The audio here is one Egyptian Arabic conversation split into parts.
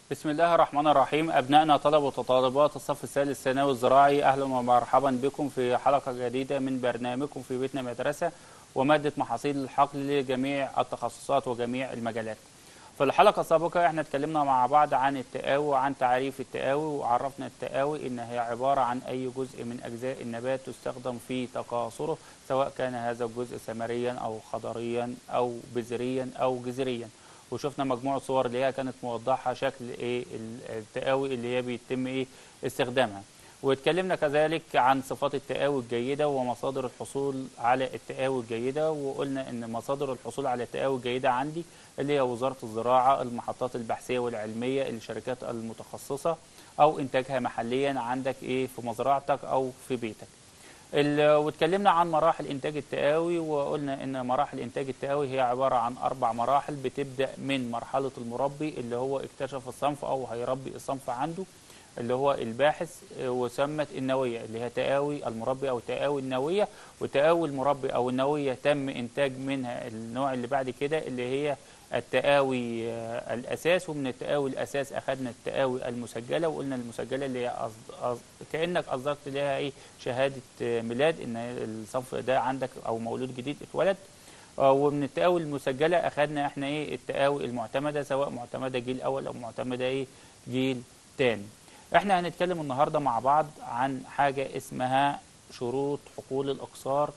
بسم الله الرحمن الرحيم أبنائنا طلبة وطالبات الصف الثالث الثانوي الزراعي أهلا ومرحبا بكم في حلقة جديدة من برنامجكم في بيتنا مدرسة ومادة محاصيل الحقل لجميع التخصصات وجميع المجالات. في الحلقة السابقة احنا اتكلمنا مع بعض عن التقاوي وعن تعريف التقاوي وعرفنا التقاوي ان هي عبارة عن اي جزء من اجزاء النبات تستخدم في تكاثره سواء كان هذا الجزء ثمريا او خضريا او بذريا او جذريا. وشفنا مجموعة صور اللي هي كانت موضحة شكل ايه التقاوي اللي هي بيتم ايه استخدامها واتكلمنا كذلك عن صفات التقاوي الجيدة ومصادر الحصول على التقاوي الجيدة وقلنا ان مصادر الحصول على التقاوي الجيدة عندي اللي هي وزارة الزراعة المحطات البحثية والعلمية الشركات المتخصصة او انتاجها محليا عندك ايه في مزرعتك او في بيتك واتكلمنا عن مراحل انتاج التقاوي وقلنا ان مراحل انتاج التقاوي هي عباره عن اربع مراحل بتبدا من مرحله المربي اللي هو اكتشف الصنف او هيربي الصنف عنده اللي هو الباحث وسمت النويه اللي هي تقاوي المربي او تقاوي النويه وتقاوي المربي او النويه تم انتاج منها النوع اللي بعد كده اللي هي التقاوي الاساس ومن التقاوي الاساس اخذنا التقاوي المسجله وقلنا المسجله اللي هي أصد... أصد... كانك اصدرت لها ايه شهاده ميلاد ان الصنف ده عندك او مولود جديد اتولد ومن التقاوي المسجله اخذنا احنا ايه التقاوي المعتمده سواء معتمده جيل اول او معتمده ايه جيل تاني احنا هنتكلم النهارده مع بعض عن حاجه اسمها شروط حقول الاقصار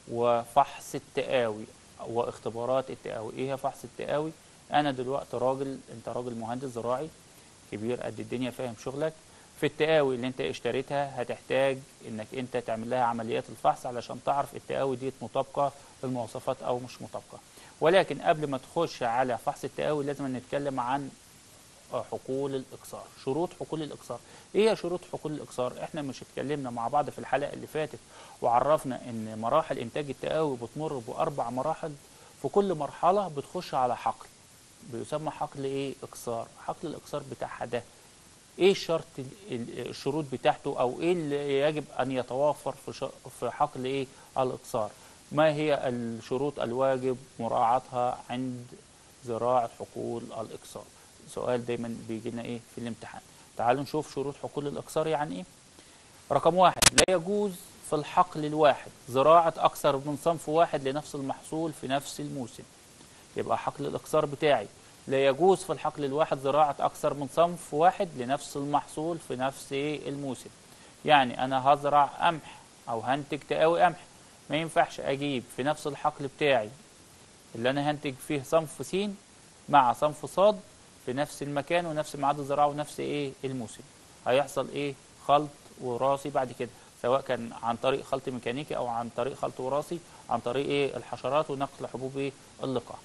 وفحص التقاوي واختبارات التقاوي ايه هي فحص التقاوي انا دلوقتي راجل انت راجل مهندس زراعي كبير قد الدنيا فاهم شغلك في التقاوي اللي انت اشتريتها هتحتاج انك انت تعمل لها عمليات الفحص علشان تعرف التقاوي دي مطابقه للمواصفات او مش مطابقه ولكن قبل ما تخش على فحص التقاوي لازم نتكلم عن حقول الاقصار شروط حقول الاقصار ايه هي شروط حقول الاقصار احنا مش اتكلمنا مع بعض في الحلقه اللي فاتت وعرفنا ان مراحل انتاج التقاوي بتمر باربع مراحل في كل مرحله بتخش على حقل بيسمى حقل ايه اقصار حقل الاقصار بتاعها ده ايه الشرط الشروط بتاعته او ايه اللي يجب ان يتوافر في في حقل ايه الاقصار ما هي الشروط الواجب مراعاتها عند زراعه حقول الاقصار سؤال دايما بيجي لنا ايه في الامتحان تعالوا نشوف شروط حقول الاقصار يعني ايه رقم واحد لا يجوز في الحقل الواحد زراعة أكثر من صنف واحد لنفس المحصول في نفس الموسم يبقى حقل الإقصار بتاعي لا يجوز في الحقل الواحد زراعة أكثر من صنف واحد لنفس المحصول في نفس الموسم يعني أنا هزرع قمح أو هنتج تقاوي قمح ما ينفعش أجيب في نفس الحقل بتاعي اللي أنا هنتج فيه صنف س مع صنف صاد في نفس المكان ونفس ميعاد الزراعة ونفس إيه الموسم هيحصل إيه خلط وراثي بعد كده سواء كان عن طريق خلط ميكانيكي او عن طريق خلط وراثي عن طريق ايه الحشرات ونقل حبوب ايه اللقاح.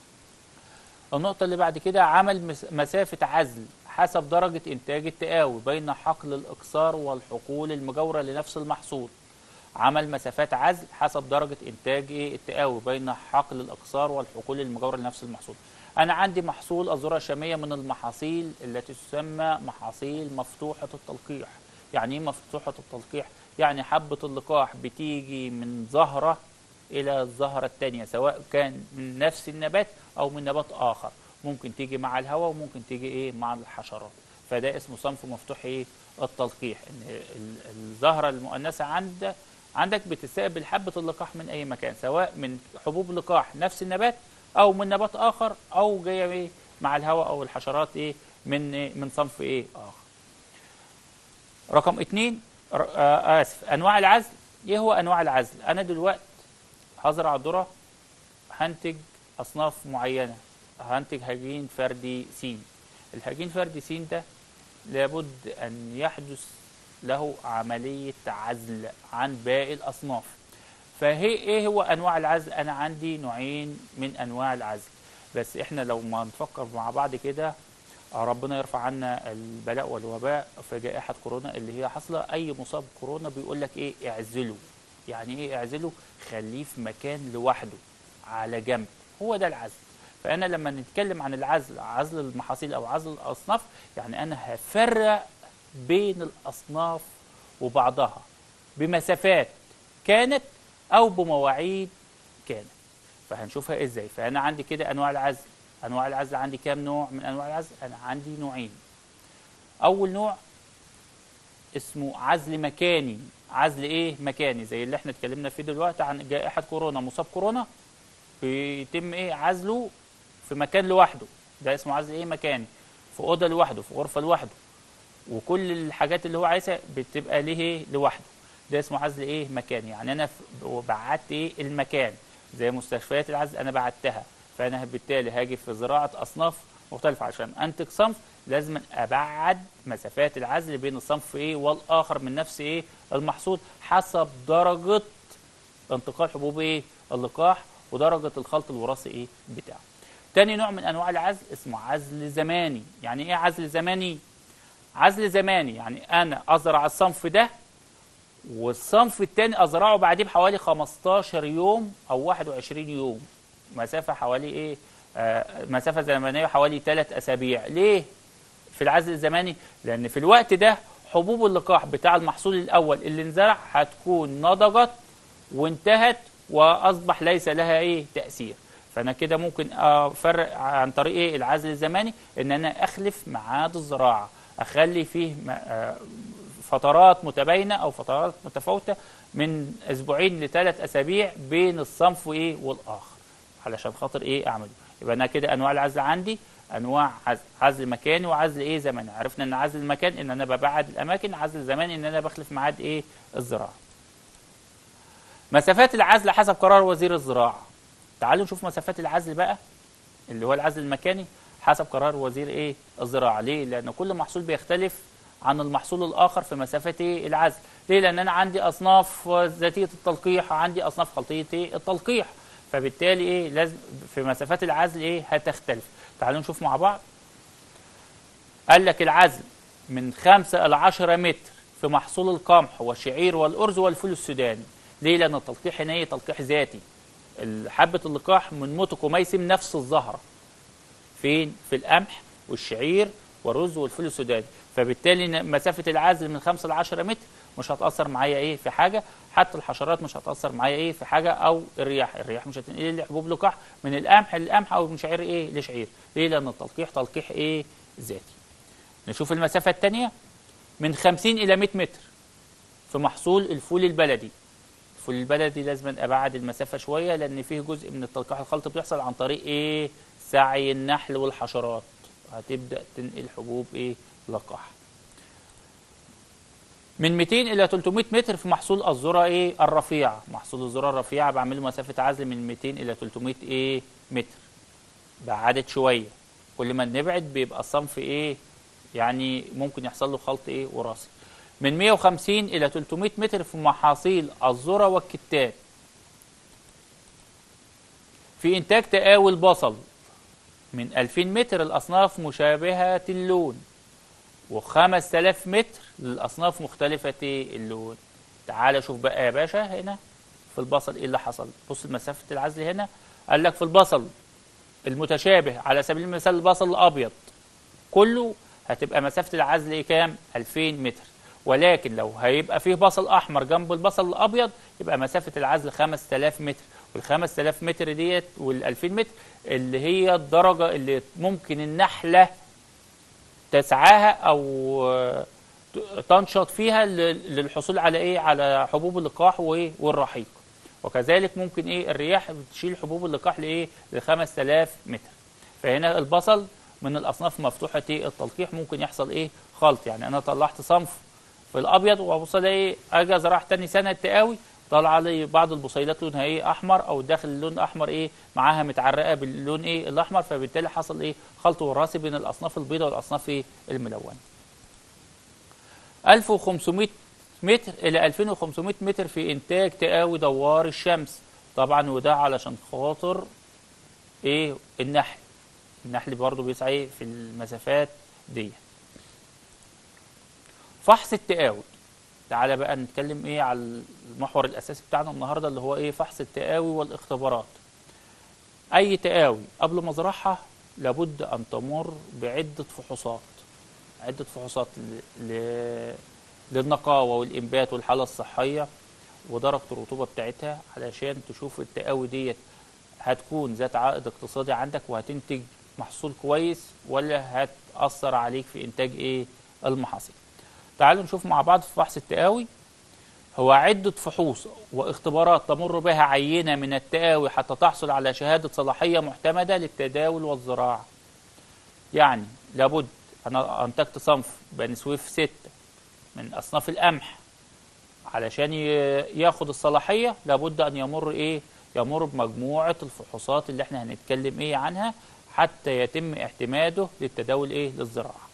النقطة اللي بعد كده عمل مسافة عزل حسب درجة إنتاج التقاوي بين حقل الإقصار والحقول المجاورة لنفس المحصول. عمل مسافات عزل حسب درجة إنتاج إيه التقاوي بين حقل الإقصار والحقول المجاورة لنفس المحصول. أنا عندي محصول الذرة الشامية من المحاصيل التي تسمى محاصيل مفتوحة التلقيح. يعني ايه مفتوحة التلقيح؟ يعني حبة اللقاح بتيجي من زهرة إلى الزهرة الثانية سواء كان من نفس النبات أو من نبات آخر ممكن تيجي مع الهواء وممكن تيجي إيه مع الحشرات فده اسمه صنف مفتوح إيه التلقيح إن الزهرة المؤنثة عند عندك بتستقبل حبة اللقاح من أي مكان سواء من حبوب لقاح نفس النبات أو من نبات آخر أو جاية إيه مع الهواء أو الحشرات إيه من إيه من صنف إيه آخر رقم اتنين آه اسف انواع العزل ايه هو انواع العزل انا دلوقتي هزرع ذره هنتج اصناف معينه هنتج هجين فردي س الهجين فردي س ده لابد ان يحدث له عمليه عزل عن باقي الاصناف فهي ايه هو انواع العزل انا عندي نوعين من انواع العزل بس احنا لو ما نفكر مع بعض كده ربنا يرفع عنا البلاء والوباء في جائحة كورونا اللي هي حاصلة أي مصاب كورونا بيقول لك إيه اعزله يعني إيه اعزله خليه في مكان لوحده على جنب هو ده العزل فأنا لما نتكلم عن العزل عزل المحاصيل أو عزل الأصناف يعني أنا هفرق بين الأصناف وبعضها بمسافات كانت أو بمواعيد كانت فهنشوفها إزاي فأنا عندي كده أنواع العزل انواع العزل عندي كام نوع من انواع العزل انا عندي نوعين اول نوع اسمه عزل مكاني عزل ايه مكاني زي اللي احنا اتكلمنا فيه دلوقتي عن جائحه كورونا مصاب كورونا بيتم ايه عزله في مكان لوحده ده اسمه عزل ايه مكاني في اوضه لوحده في غرفه لوحده وكل الحاجات اللي هو عايزها بتبقى ليه إيه؟ لوحده ده اسمه عزل ايه مكاني يعني انا ف- بعدت ايه المكان زي مستشفيات العزل انا بعدتها فانا بالتالي هاجي في زراعه اصناف مختلفه عشان انتج صنف لازم ابعد مسافات العزل بين الصنف ايه والاخر من نفس ايه المحصول حسب درجه انتقال حبوب ايه اللقاح ودرجه الخلط الوراثي ايه بتاعه تاني نوع من انواع العزل اسمه عزل زماني يعني ايه عزل زماني عزل زماني يعني انا ازرع الصنف ده والصنف التاني ازرعه بعديه بحوالي 15 يوم او 21 يوم مسافه حوالي ايه آه مسافه زمنيه حوالي 3 اسابيع ليه في العزل الزماني لان في الوقت ده حبوب اللقاح بتاع المحصول الاول اللي انزرع هتكون نضجت وانتهت واصبح ليس لها ايه تاثير فانا كده ممكن افرق عن طريق ايه العزل الزماني ان انا اخلف ميعاد الزراعه اخلي فيه م- آه فترات متباينه او فترات متفاوته من اسبوعين لثلاث اسابيع بين الصنف وايه والاخر علشان خاطر ايه اعمله يبقى انا كده انواع العزل عندي انواع عزل عزل مكاني وعزل ايه زمني عرفنا ان عزل المكان ان انا ببعد الاماكن عزل زماني ان انا بخلف ميعاد ايه الزراعه مسافات العزل حسب قرار وزير الزراعه تعالوا نشوف مسافات العزل بقى اللي هو العزل المكاني حسب قرار وزير ايه الزراعه ليه لان كل محصول بيختلف عن المحصول الاخر في مسافات ايه العزل ليه لان انا عندي اصناف ذاتيه التلقيح عندي اصناف خلطيه ايه التلقيح فبالتالي ايه لازم في مسافات العزل ايه هتختلف تعالوا نشوف مع بعض قال لك العزل من 5 إلى 10 متر في محصول القمح والشعير والأرز والفول السوداني ليه؟ لأن التلقيح هنا إيه؟ تلقيح ذاتي حبة اللقاح من متكوميسم نفس الزهرة فين؟ في القمح والشعير والرز والفول السوداني فبالتالي ن- مسافة العزل من 5 ل 10 متر مش هتأثر معايا ايه في حاجة حتى الحشرات مش هتأثر معايا ايه في حاجة او الرياح الرياح مش هتنقل لي حبوب لقاح من القمح للقمح او من شعير ايه لشعير ليه لأن التلقيح تلقيح ايه ذاتي نشوف المسافة الثانية من 50 إلى 100 متر في محصول الفول البلدي الفول البلدي لازم ابعد المسافه شويه لان فيه جزء من التلقيح الخلطي بيحصل عن طريق ايه سعي النحل والحشرات هتبدا تنقل حبوب ايه لقاح من 200 الى 300 متر في محصول الذره ايه الرفيع محصول الذره الرفيع بعمله مسافه عزل من 200 الى 300 ايه متر بعدت شويه كل ما نبعد بيبقى الصنف ايه يعني ممكن يحصل له خلط ايه وراثي من 150 الى 300 متر في محاصيل الذره والكتان في انتاج تقاوي البصل من 2000 متر الاصناف مشابهه اللون و5000 متر للاصناف مختلفه اللون تعال شوف بقى يا باشا هنا في البصل ايه اللي حصل بص مسافه العزل هنا قال لك في البصل المتشابه على سبيل المثال البصل الابيض كله هتبقى مسافه العزل إيه كام 2000 متر ولكن لو هيبقى فيه بصل احمر جنب البصل الابيض يبقى مسافه العزل 5000 متر وال 5000 متر ديت وال 2000 متر اللي هي الدرجه اللي ممكن النحله تسعاها او آه، تنشط فيها ل- للحصول على ايه على حبوب اللقاح وايه والرحيق وكذلك ممكن ايه الرياح بتشيل حبوب اللقاح لايه ل 5000 متر فهنا البصل من الاصناف مفتوحه ايه التلقيح ممكن يحصل ايه خلط يعني انا طلعت صنف في الابيض وابص الاقي اجي ازرع تاني سنه التقاوي طالعه لي بعض البصيلات لونها ايه احمر او داخل اللون احمر ايه معاها متعرقه باللون ايه الاحمر فبالتالي حصل ايه خلط وراثي بين الاصناف البيضاء والاصناف ايه الملونه 1500 متر الى 2500 متر في انتاج تقاوي دوار الشمس طبعا وده علشان خاطر ايه النحل النحل برضو بيسعى إيه في المسافات دي فحص التقاوي تعالى بقى نتكلم ايه على المحور الاساسي بتاعنا النهارده اللي هو ايه فحص التقاوي والاختبارات اي تقاوي قبل ما ازرعها لابد ان تمر بعده فحوصات عده فحوصات ل... ل... للنقاوه والانبات والحاله الصحيه ودرجه الرطوبه بتاعتها علشان تشوف التقاوي ديت هتكون ذات عائد اقتصادي عندك وهتنتج محصول كويس ولا هتأثر عليك في إنتاج إيه المحاصيل تعالوا نشوف مع بعض في فحص التقاوي هو عدة فحوص واختبارات تمر بها عينة من التقاوي حتى تحصل على شهادة صلاحية معتمدة للتداول والزراعة يعني لابد أنا أنتجت صنف بني سويف ستة من أصناف القمح علشان ي- ياخد الصلاحية لابد أن يمر إيه يمر بمجموعة الفحوصات اللي احنا هنتكلم إيه عنها حتى يتم اعتماده للتداول إيه للزراعة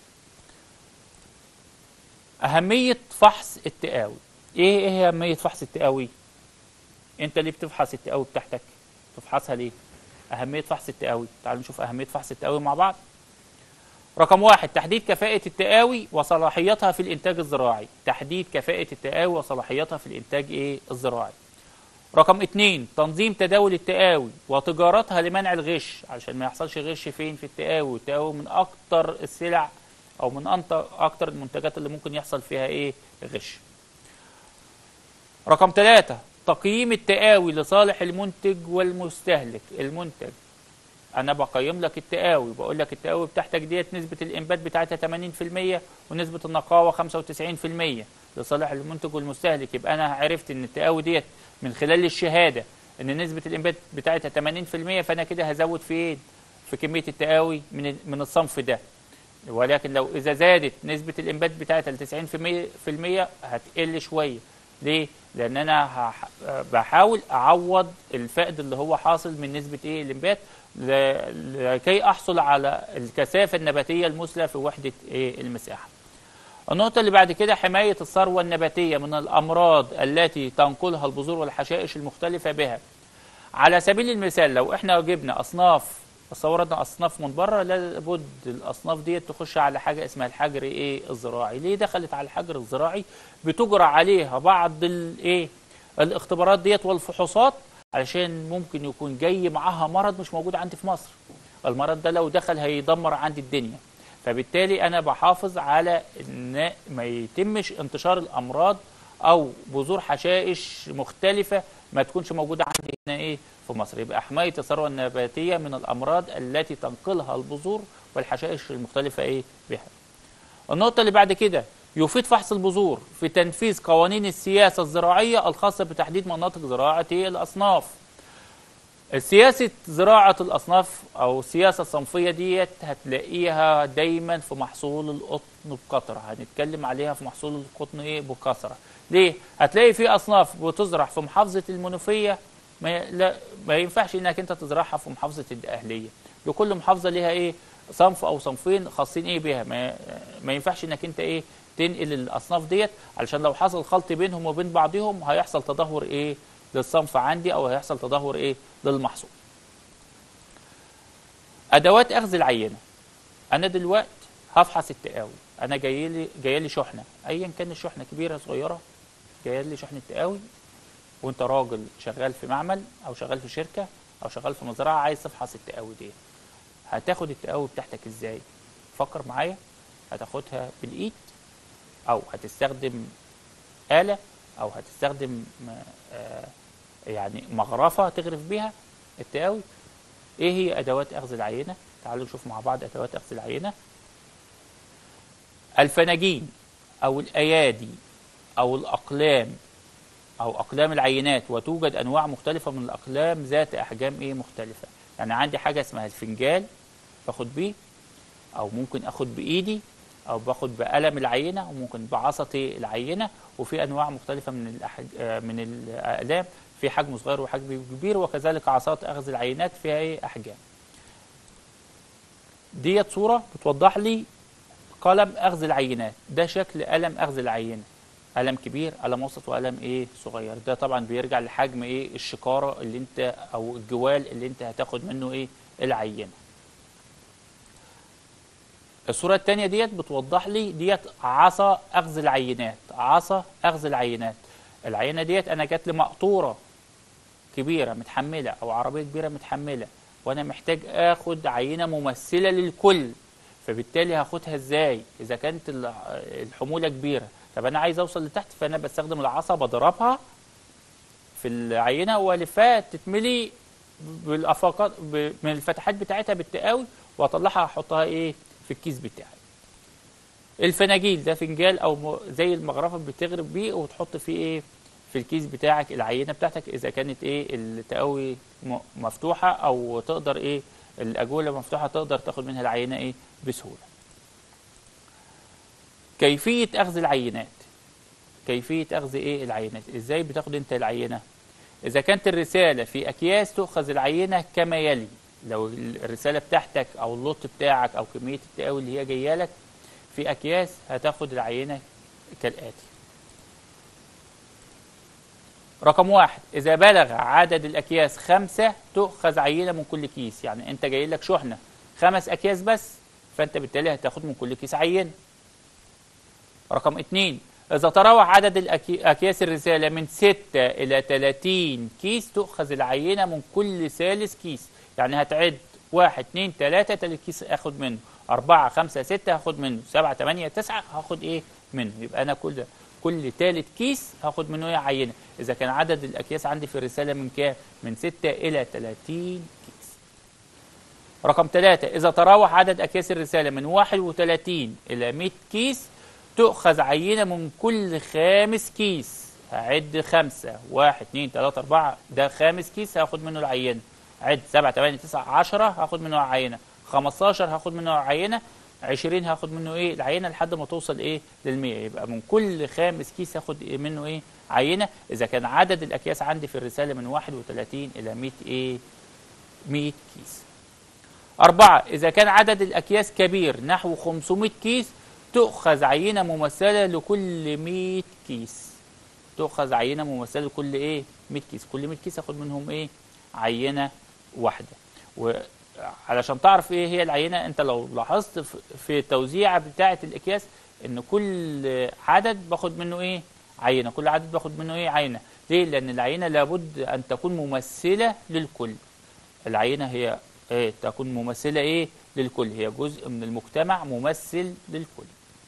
أهمية فحص التقاوي إيه إيه أهمية فحص التقاوي أنت ليه بتفحص التقاوي بتاعتك تفحصها ليه أهمية فحص التقاوي تعالوا نشوف أهمية فحص التقاوي مع بعض رقم واحد تحديد كفاءة التقاوي وصلاحيتها في الإنتاج الزراعي تحديد كفاءة التقاوي وصلاحيتها في الإنتاج إيه الزراعي رقم اتنين تنظيم تداول التقاوي وتجارتها لمنع الغش علشان ما يحصلش غش فين في التقاوي التقاوي من أكتر السلع أو من أنت أكتر المنتجات اللي ممكن يحصل فيها إيه غش رقم ثلاثة تقييم التقاوي لصالح المنتج والمستهلك المنتج انا بقيم لك التقاوي بقول لك التقاوي بتاعتك ديت نسبه الانبات بتاعتها 80% ونسبه النقاوه 95% لصالح المنتج والمستهلك يبقى انا عرفت ان التقاوي ديت من خلال الشهاده ان نسبه الانبات بتاعتها 80% فانا كده هزود فين في كميه التقاوي من من الصنف ده ولكن لو اذا زادت نسبه الانبات بتاعتها ل 90% هتقل شويه ليه؟ لان انا هح- بحاول اعوض الفقد اللي هو حاصل من نسبه ايه الانبات ل- لكي احصل على الكثافه النباتيه المثلى في وحده ايه المساحه. النقطه اللي بعد كده حمايه الثروه النباتيه من الامراض التي تنقلها البذور والحشائش المختلفه بها. على سبيل المثال لو احنا جبنا اصناف صورنا اصناف من بره لابد الاصناف ديت تخش على حاجه اسمها الحجر ايه الزراعي ليه دخلت على الحجر الزراعي بتجرى عليها بعض الايه الاختبارات ديت والفحوصات علشان ممكن يكون جاي معاها مرض مش موجود عندي في مصر المرض ده لو دخل هيدمر عندي الدنيا فبالتالي انا بحافظ على ان ما يتمش انتشار الامراض او بذور حشائش مختلفه ما تكونش موجوده عندي هنا ايه في مصر يبقى حمايه الثروه النباتيه من الامراض التي تنقلها البذور والحشائش المختلفه ايه بها النقطه اللي بعد كده يفيد فحص البذور في تنفيذ قوانين السياسه الزراعيه الخاصه بتحديد مناطق زراعه إيه؟ الاصناف سياسة زراعة الأصناف أو السياسة الصنفية ديت هتلاقيها دايما في محصول القطن بكثرة هنتكلم عليها في محصول القطن إيه بكثرة ليه؟ هتلاقي في أصناف بتزرع في محافظة المنوفية ما, لا ما ينفعش إنك أنت تزرعها في محافظة الدقهلية لكل محافظة ليها إيه صنف أو صنفين خاصين إيه بيها ما, ما ينفعش إنك أنت إيه تنقل الأصناف ديت علشان لو حصل خلط بينهم وبين بعضهم هيحصل تدهور إيه للصنف عندي او هيحصل تدهور ايه للمحصول ادوات اخذ العينه انا دلوقتي هفحص التقاوي انا جاي لي جايه لي شحنه ايا كان الشحنه كبيره صغيره جايه لي شحنه تقاوي وانت راجل شغال في معمل او شغال في شركه او شغال في مزرعه عايز تفحص التقاوي دي هتاخد التقاوي بتاعتك ازاي فكر معايا هتاخدها بالايد او هتستخدم آلة او هتستخدم آه يعني مغرفه تغرف بيها التقاوي ايه هي ادوات اخذ العينه تعالوا نشوف مع بعض ادوات اخذ العينه الفناجين او الايادي او الاقلام او اقلام العينات وتوجد انواع مختلفه من الاقلام ذات احجام ايه مختلفه يعني عندي حاجه اسمها الفنجال باخد بيه او ممكن اخد بايدي او باخد بقلم العينه وممكن بعصا العينه وفي انواع مختلفه من الأحج... من الاقلام في حجم صغير وحجم كبير وكذلك عصات اخذ العينات فيها ايه احجام ديت صوره بتوضح لي قلم اخذ العينات ده شكل قلم اخذ العينه قلم كبير قلم وسط وقلم ايه صغير ده طبعا بيرجع لحجم ايه الشكاره اللي انت او الجوال اللي انت هتاخد منه ايه العينه الصورة الثانية ديت بتوضح لي ديت عصا أخذ العينات عصا أخذ العينات العينة ديت أنا جات لي مقطورة كبيرة متحملة أو عربية كبيرة متحملة وأنا محتاج آخد عينة ممثلة للكل فبالتالي هاخدها إزاي إذا كانت الحمولة كبيرة طب أنا عايز أوصل لتحت فأنا بستخدم العصا بضربها في العينة والفها تتملي بالأفاقات من الفتحات بتاعتها بالتقاوي وأطلعها أحطها إيه في الكيس بتاعي الفناجيل ده فنجال او م- زي المغرفه بتغرب بيه وتحط فيه ايه في الكيس بتاعك العينه بتاعتك اذا كانت ايه التقوي م- مفتوحه او تقدر ايه الاجوله مفتوحه تقدر تاخد منها العينه ايه بسهوله كيفيه اخذ العينات كيفيه اخذ ايه العينات ازاي بتاخد انت العينه اذا كانت الرساله في اكياس تؤخذ العينه كما يلي لو الرساله بتاعتك او اللوت بتاعك او كميه التقاوي اللي هي جايه لك في اكياس هتاخد العينه كالاتي رقم واحد إذا بلغ عدد الأكياس خمسة تؤخذ عينة من كل كيس يعني أنت جاي لك شحنة خمس أكياس بس فأنت بالتالي هتاخد من كل كيس عينة رقم اتنين إذا تراوح عدد الأكي- أكياس الرسالة من ستة إلى 30 كيس تؤخذ العينة من كل ثالث كيس يعني هتعد واحد اتنين تلاتة تالت كيس هاخد منه أربعة خمسة ستة هاخد منه سبعة تمانية تسعة هاخد إيه منه يبقى أنا كل ده كل تالت كيس هاخد منه ايه عينه اذا كان عدد الاكياس عندي في الرساله من كام من 6 الى 30 كيس رقم ثلاثة إذا تراوح عدد أكياس الرسالة من 31 إلى 100 كيس تؤخذ عينة من كل خامس كيس هعد خمسة واحد اتنين تلاتة أربعة ده خامس كيس هاخد منه العينة عد سبعة تمانية تسعة عشرة هاخد منه عينة 15 هاخد منه عينة 20 هاخد منه ايه العينه لحد ما توصل ايه لل100 يبقى من كل خامس كيس هاخد إيه منه ايه عينه اذا كان عدد الاكياس عندي في الرساله من 31 الى 100 ايه 100 كيس أربعة إذا كان عدد الأكياس كبير نحو 500 كيس تؤخذ عينة ممثلة لكل 100 كيس تؤخذ عينة ممثلة لكل إيه 100 كيس كل 100 كيس أخد منهم إيه عينة واحدة وعلشان تعرف إيه هي العينة أنت لو لاحظت في- في التوزيعة بتاعة الأكياس إن كل عدد باخد منه إيه عينة كل عدد باخد منه إيه عينة ليه لأن العينة لابد أن تكون ممثلة للكل العينة هي إيه تكون ممثلة إيه للكل هي جزء من المجتمع ممثل للكل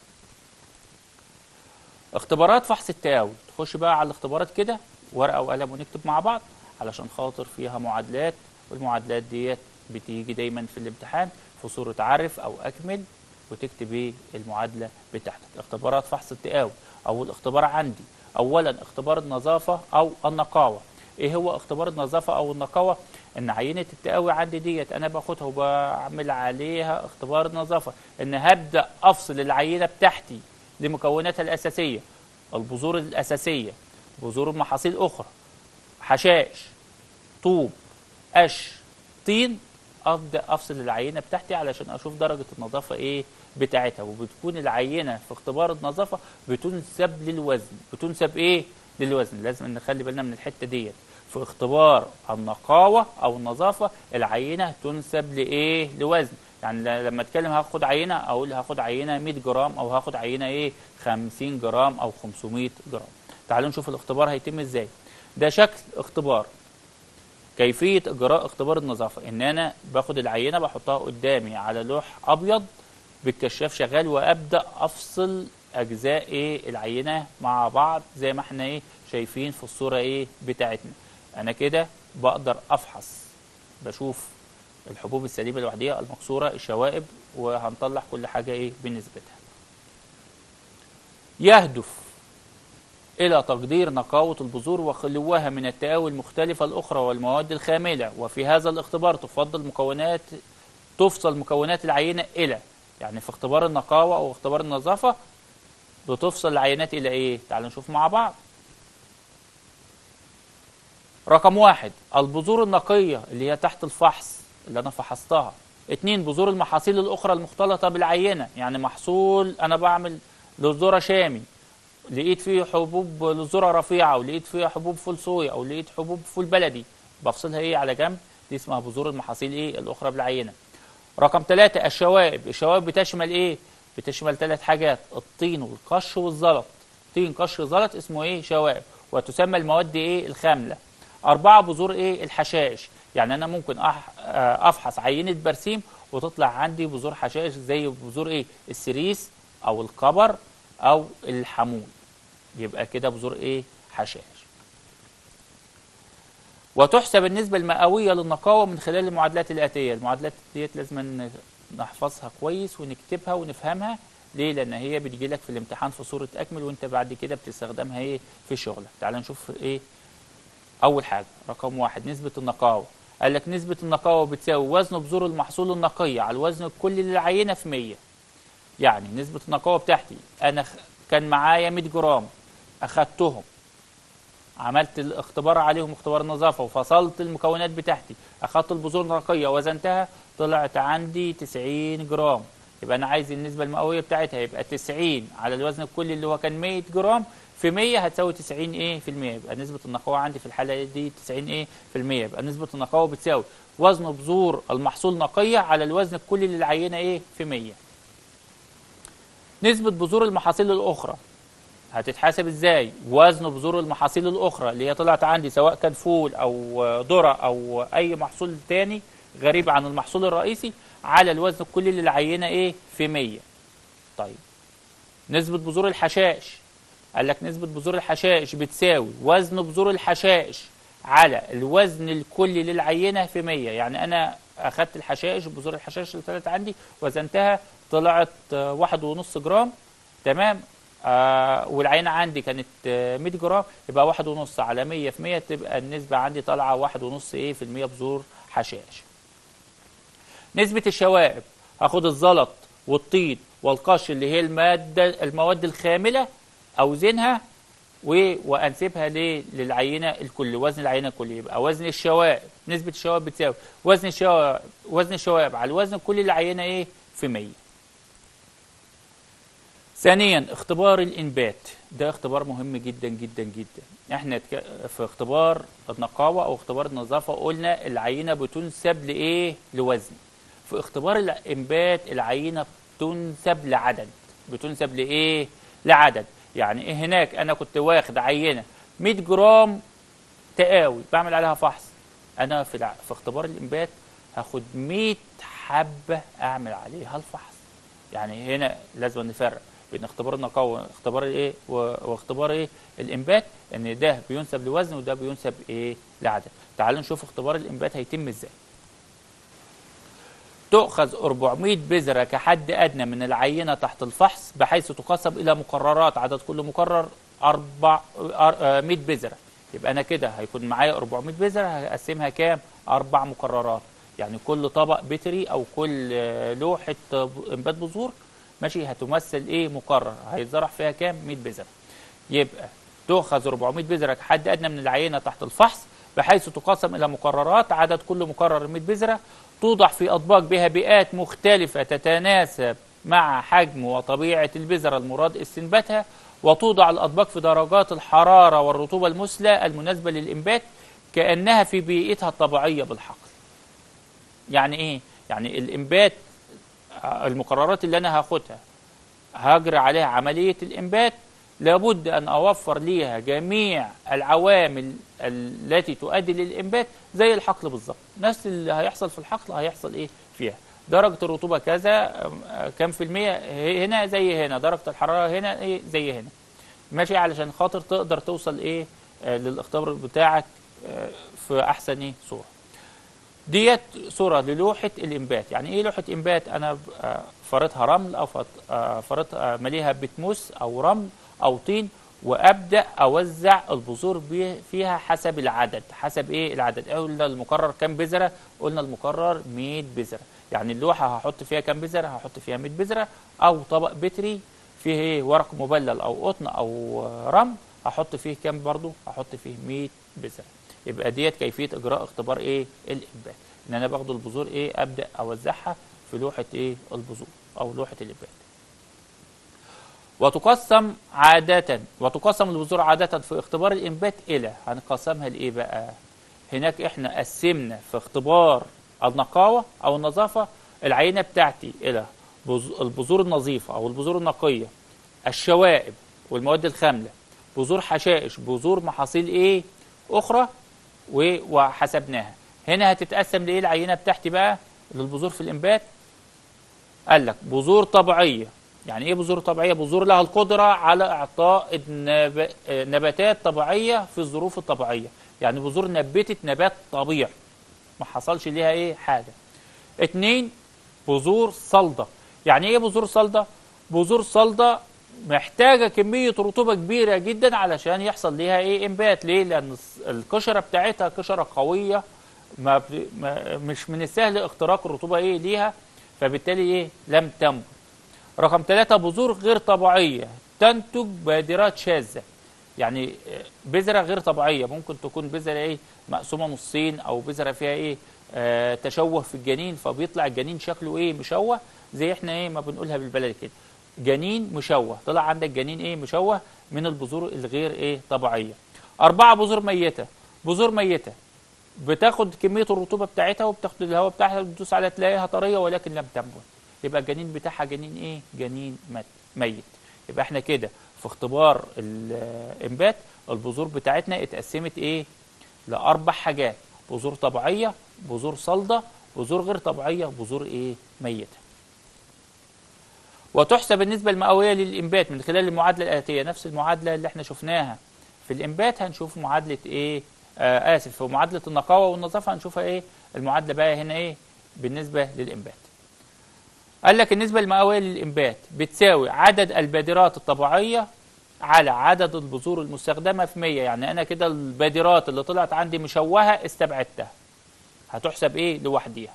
اختبارات فحص التاوي تخش بقى على الاختبارات كده ورقة وقلم ونكتب مع بعض علشان خاطر فيها معادلات والمعادلات ديت بتيجي دايما في الامتحان في صورة عرف أو أكمل وتكتب ايه المعادلة بتاعتك اختبارات فحص التقاوي أول اختبار عندي أولا اختبار النظافة أو النقاوة ايه هو اختبار النظافة أو النقاوة ان عينة التقاوي عندي ديت انا باخدها وبعمل عليها اختبار النظافة ان هبدأ افصل العينة بتاعتي لمكوناتها الاساسية البذور الاساسية بذور محاصيل اخرى حشائش طوب قش طين ابدا افصل العينه بتاعتي علشان اشوف درجه النظافه ايه بتاعتها وبتكون العينه في اختبار النظافه بتنسب للوزن بتنسب ايه للوزن لازم نخلي بالنا من الحته ديت في اختبار النقاوه او النظافه العينه تنسب لايه لوزن يعني ل- لما اتكلم هاخد عينه اقول هاخد عينه 100 جرام او هاخد عينه ايه 50 جرام او 500 جرام تعالوا نشوف الاختبار هيتم ازاي ده شكل اختبار كيفية إجراء اختبار النظافة إن أنا باخد العينة بحطها قدامي على لوح أبيض بالكشاف شغال وأبدأ أفصل أجزاء إيه العينة مع بعض زي ما إحنا إيه شايفين في الصورة إيه بتاعتنا أنا كده بقدر أفحص بشوف الحبوب السليمة لوحديها المكسورة الشوائب وهنطلع كل حاجة إيه بنسبتها يهدف إلى تقدير نقاوة البذور وخلوها من التآوي المختلفة الأخرى والمواد الخاملة وفي هذا الاختبار تفضل مكونات تفصل مكونات العينة إلى يعني في اختبار النقاوة أو اختبار النظافة بتفصل العينات إلى إيه؟ تعالوا نشوف مع بعض رقم واحد البذور النقية اللي هي تحت الفحص اللي أنا فحصتها اتنين بذور المحاصيل الأخرى المختلطة بالعينة يعني محصول أنا بعمل للذرة شامي لقيت فيه حبوب للذرة رفيعة ولقيت فيها حبوب فول صويا أو لقيت حبوب فول بلدي بفصلها إيه على جنب دي اسمها بذور المحاصيل إيه الأخرى بالعينة رقم ثلاثة الشوائب الشوائب بتشمل إيه بتشمل ثلاث حاجات الطين والقش والزلط طين قش زلط اسمه إيه شوائب وتسمى المواد إيه الخاملة أربعة بذور إيه الحشائش يعني أنا ممكن أح- آه، أفحص عينة برسيم وتطلع عندي بذور حشائش زي بذور إيه السريس أو القبر أو الحمول يبقى كده بذور إيه حشائش وتحسب النسبة المئوية للنقاوة من خلال المعادلات الآتية المعادلات ديت لازم نحفظها كويس ونكتبها ونفهمها ليه لان هي بتجي لك في الامتحان في صوره اكمل وانت بعد كده بتستخدمها ايه في شغلك تعال نشوف ايه اول حاجه رقم واحد نسبه النقاوه قال لك نسبه النقاوه بتساوي وزن بذور المحصول النقيه على الوزن الكلي للعينه في 100 يعني نسبه النقاوه بتاعتي انا خ- كان معايا 100 جرام اخدتهم عملت الاختبار عليهم اختبار نظافه وفصلت المكونات بتاعتي اخدت البذور النقيه وزنتها طلعت عندي 90 جرام يبقى انا عايز النسبه المئويه بتاعتها يبقى 90 على الوزن الكلي اللي هو كان 100 جرام في 100 هتساوي 90 ايه في المية يبقى نسبه النقاوه عندي في الحاله دي 90 ايه في المية يبقى نسبه النقاوه بتساوي وزن بذور المحصول نقيه على الوزن الكلي للعينه ايه في 100 نسبه بذور المحاصيل الاخرى هتتحاسب ازاي وزن بذور المحاصيل الاخرى اللي هي طلعت عندي سواء كان فول او ذره او اي محصول تاني غريب عن المحصول الرئيسي على الوزن الكلي للعينه ايه في 100 طيب نسبه بذور الحشائش قال لك نسبه بذور الحشائش بتساوي وزن بذور الحشائش على الوزن الكلي للعينه في 100 يعني انا اخدت الحشائش بذور الحشائش اللي طلعت عندي وزنتها طلعت آه، واحد ونص جرام تمام آه والعينه عندي كانت آه 100 جرام يبقى واحد ونص على 100 في 100 تبقى النسبه عندي طالعه واحد ونص ايه في المية بذور حشائش نسبة الشوائب هاخد الزلط والطين والقش اللي هي المادة المواد الخاملة أوزنها و... وأنسبها ليه؟ للعينة الكل وزن العينة الكلي يبقى وزن الشوائب نسبة الشوائب بتساوي وزن الشوائب وزن الشوائب على الوزن الكلي للعينة إيه؟ في 100 ثانيا اختبار الانبات ده اختبار مهم جدا جدا جدا احنا تك- في اختبار النقاوه او اختبار النظافه قلنا العينه بتنسب لايه لوزن في اختبار الانبات العينه بتنسب لعدد بتنسب لايه لعدد يعني ايه هناك انا كنت واخد عينه 100 جرام تقاوي بعمل عليها فحص انا في الع... في اختبار الانبات هاخد 100 حبه اعمل عليها الفحص يعني هنا لازم نفرق بين اختبار النقاوه واختبار الايه و- واختبار ايه الانبات ان ده بينسب لوزن وده بينسب ايه لعدد تعالوا نشوف اختبار الانبات هيتم ازاي تؤخذ 400 بذرة كحد أدنى من العينة تحت الفحص بحيث تقسم إلى مقررات عدد كل مقرر أربع أر- آه، 100 بذرة يبقى أنا كده هيكون معايا 400 بذرة هقسمها كام؟ أربع مقررات يعني كل طبق بتري أو كل آه، لوحة آه، إنبات بذور ماشي هتمثل إيه مقرر هيتزرع فيها كام؟ 100 بذرة يبقى تؤخذ 400 بذرة كحد أدنى من العينة تحت الفحص بحيث تقسم إلى مقررات عدد كل مقرر 100 بذرة توضع في أطباق بها بيئات مختلفة تتناسب مع حجم وطبيعة البذرة المراد استنباتها وتوضع الأطباق في درجات الحرارة والرطوبة المثلى المناسبة للإنبات كأنها في بيئتها الطبيعية بالحقل يعني إيه؟ يعني الإنبات آه، المقررات اللي أنا هاخدها هجري عليها عملية الإنبات لابد أن أوفر ليها جميع العوامل التي تؤدي للإنبات زي الحقل بالظبط نفس اللي هيحصل في الحقل هيحصل إيه فيها درجة الرطوبة كذا أم، كام في المية هنا زي هنا درجة الحرارة هنا إيه زي هنا ماشي علشان خاطر تقدر توصل إيه آه، للاختبار بتاعك آه، في أحسن إيه صورة ديت صورة للوحة الإنبات يعني إيه لوحة إنبات أنا ب- آه، فرطها رمل أو فط- آه، فرطها مليها بتموس أو رمل أو طين وأبدأ أوزع البذور بي- فيها حسب العدد حسب إيه العدد قلنا المقرر كام بذرة قلنا المقرر 100 بذرة يعني اللوحة هحط فيها كام بذرة هحط فيها 100 بذرة أو طبق بتري فيه إيه ورق مبلل أو قطن أو آه، رمل هحط فيه كام برضو هحط فيه 100 بذرة يبقى ديت كيفيه اجراء اختبار ايه الانبات ان انا باخد البذور ايه ابدا اوزعها في لوحه ايه البذور او لوحه الانبات وتقسم عادة وتقسم البذور عادة في اختبار الإنبات إلى هنقسمها لإيه بقى؟ هناك إحنا قسمنا في اختبار النقاوة أو النظافة العينة بتاعتي إلى بذ- البذور النظيفة أو البذور النقية الشوائب والمواد الخاملة بذور حشائش بذور محاصيل إيه أخرى و- وحسبناها هنا هتتقسم لإيه العينة بتاعتي بقى للبذور في الإنبات قال لك بذور طبيعية يعني ايه بذور طبيعية بذور لها القدرة على اعطاء النب... آه، نباتات طبيعية في الظروف الطبيعية يعني بذور نبتت نبات طبيعي ما حصلش ليها ايه حاجة اتنين بذور صلده يعني ايه بذور صلده بذور صلده محتاجه كميه رطوبه كبيره جدا علشان يحصل ليها ايه انبات ليه لان الص- القشره بتاعتها قشره قويه ما, بت- ما مش من السهل اختراق الرطوبه ايه ليها فبالتالي ايه لم تنبت رقم ثلاثة بذور غير طبيعية تنتج بادرات شاذة يعني آه، بذرة غير طبيعية ممكن تكون بذرة ايه مقسومة نصين او بذرة فيها ايه آه تشوه في الجنين فبيطلع الجنين شكله ايه مشوه زي احنا ايه ما بنقولها بالبلدي كده جنين مشوه طلع عندك جنين ايه مشوه من البذور الغير ايه طبيعية أربعة بذور ميتة بذور ميتة بتاخد كمية الرطوبة بتاعتها وبتاخد الهواء بتاعها وتدوس عليها تلاقيها طرية ولكن لم تنبت يبقى الجنين بتاعها جنين ايه جنين مت ميت يبقى احنا كده في اختبار الانبات البذور بتاعتنا اتقسمت ايه لاربع حاجات بذور طبيعيه بذور صلده بذور غير طبيعيه بذور ايه ميته وتحسب النسبه المئويه للانبات من خلال المعادله الاتيه نفس المعادله اللي احنا شفناها في الانبات هنشوف معادله ايه آه اسف في معادله النقاوه والنظافه هنشوفها ايه المعادله بقى هنا ايه بالنسبه للانبات قال لك النسبة المئوية للإنبات بتساوي عدد البادرات الطبيعية على عدد البذور المستخدمة في 100 يعني أنا كده البادرات اللي طلعت عندي مشوهة استبعدتها هتحسب إيه لوحديها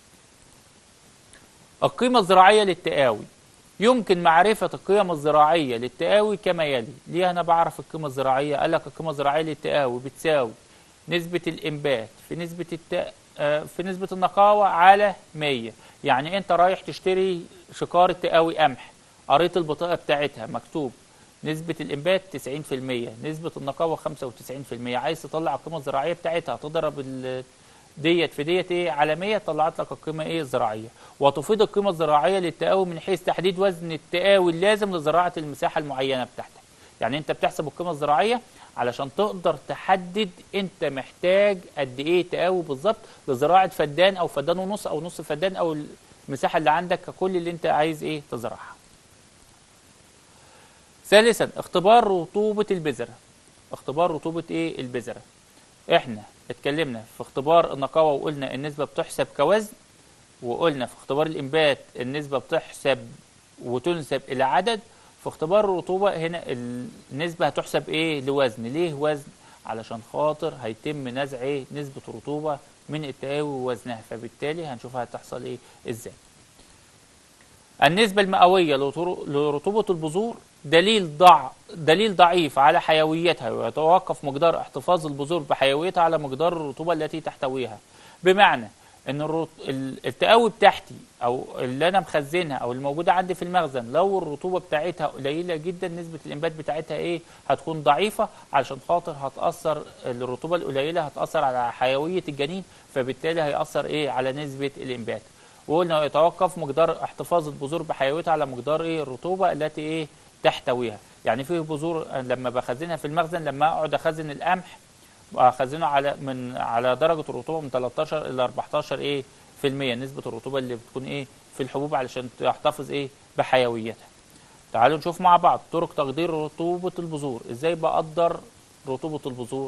القيمة الزراعية للتقاوي يمكن معرفة القيم الزراعية للتقاوي كما يلي ليه أنا بعرف القيمة الزراعية قال لك القيمة الزراعية للتقاوي بتساوي نسبة الإنبات في نسبة الت... آه، في نسبة النقاوة على 100 يعني أنت رايح تشتري شكارة تقاوي قمح قريت البطاقة بتاعتها مكتوب نسبة الإنبات 90% نسبة النقاوة 95% عايز تطلع القيمة الزراعية بتاعتها تضرب ال- ديت في ديت ايه على 100 طلعت لك القيمه ايه الزراعيه وتفيد القيمه الزراعيه للتقاوي من حيث تحديد وزن التقاوي اللازم لزراعه المساحه المعينه بتاعتك يعني انت بتحسب القيمه الزراعيه علشان تقدر تحدد انت محتاج قد ايه تقاوي بالظبط لزراعه فدان او فدان ونص او نص فدان او المساحه اللي عندك ككل اللي انت عايز ايه تزرعها ثالثا اختبار رطوبه البذره اختبار رطوبه ايه البذره احنا اتكلمنا في اختبار النقاوة وقلنا النسبة بتحسب كوزن وقلنا في اختبار الإنبات النسبة بتحسب وتنسب إلى عدد في اختبار الرطوبة هنا النسبة هتحسب إيه لوزن ليه وزن علشان خاطر هيتم نزع إيه نسبة رطوبة من التقاوي ووزنها فبالتالي هنشوفها هتحصل إيه إزاي النسبة المئوية لطر- لرطوبة البذور دليل ضع دليل ضعيف على حيويتها ويتوقف مقدار احتفاظ البذور بحيويتها على مقدار الرطوبة التي تحتويها بمعنى ان الرط- ال- التقاوي بتاعتي او اللي انا مخزنها او الموجوده عندي في المخزن لو الرطوبه بتاعتها قليله جدا نسبه الانبات بتاعتها ايه هتكون ضعيفه علشان خاطر هتاثر الرطوبه القليله هتاثر على حيويه الجنين فبالتالي هياثر ايه على نسبه الانبات وقلنا يتوقف مقدار احتفاظ البذور بحيويتها على مقدار ايه الرطوبه التي ايه تحتويها يعني في بذور لما بخزنها في المخزن لما اقعد اخزن القمح اخزنه على من على درجه الرطوبه من 13 الى 14 ايه في المية نسبه الرطوبه اللي بتكون ايه في الحبوب علشان تحتفظ ايه بحيويتها تعالوا نشوف مع بعض طرق تقدير رطوبه البذور ازاي بقدر رطوبه البذور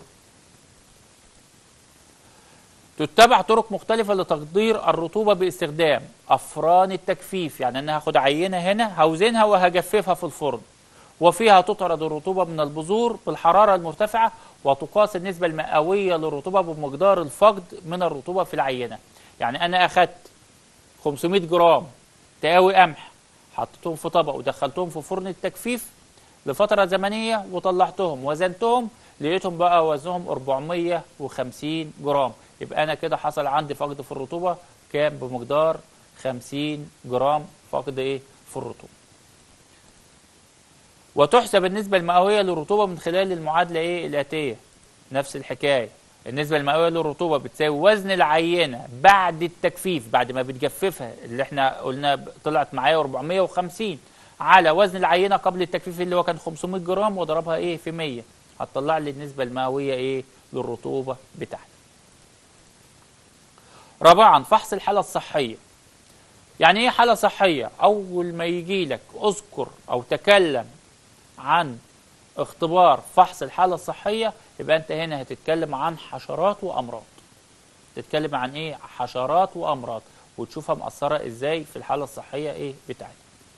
تتبع طرق مختلفة لتقدير الرطوبة باستخدام أفران التجفيف يعني أنا هاخد عينة هنا هوزنها وهجففها في الفرن وفيها تطرد الرطوبة من البذور بالحرارة المرتفعة وتقاس النسبة المئوية للرطوبة بمقدار الفقد من الرطوبة في العينة يعني أنا أخدت 500 جرام تقاوي قمح حطيتهم في طبق ودخلتهم في فرن التجفيف لفترة زمنية وطلعتهم وزنتهم لقيتهم بقى وزنهم 450 جرام يبقى أنا كده حصل عندي فقد في الرطوبة كام بمقدار 50 جرام فقد إيه في الرطوبة وتحسب النسبة المئوية للرطوبة من خلال المعادلة إيه الآتية نفس الحكاية النسبة المئوية للرطوبة بتساوي وزن العينة بعد التجفيف بعد ما بتجففها اللي احنا قلنا ب- طلعت معايا 450 على وزن العينة قبل التجفيف اللي هو كان 500 جرام وضربها ايه في 100 هتطلع لي النسبة المئوية ايه للرطوبة بتاعتي رابعا فحص الحالة الصحية يعني ايه حالة صحية اول ما يجي لك اذكر او تكلم عن اختبار فحص الحالة الصحية يبقى انت هنا هتتكلم عن حشرات وامراض تتكلم عن ايه حشرات وامراض وتشوفها مأثرة ازاي في الحالة الصحية ايه بتاعتها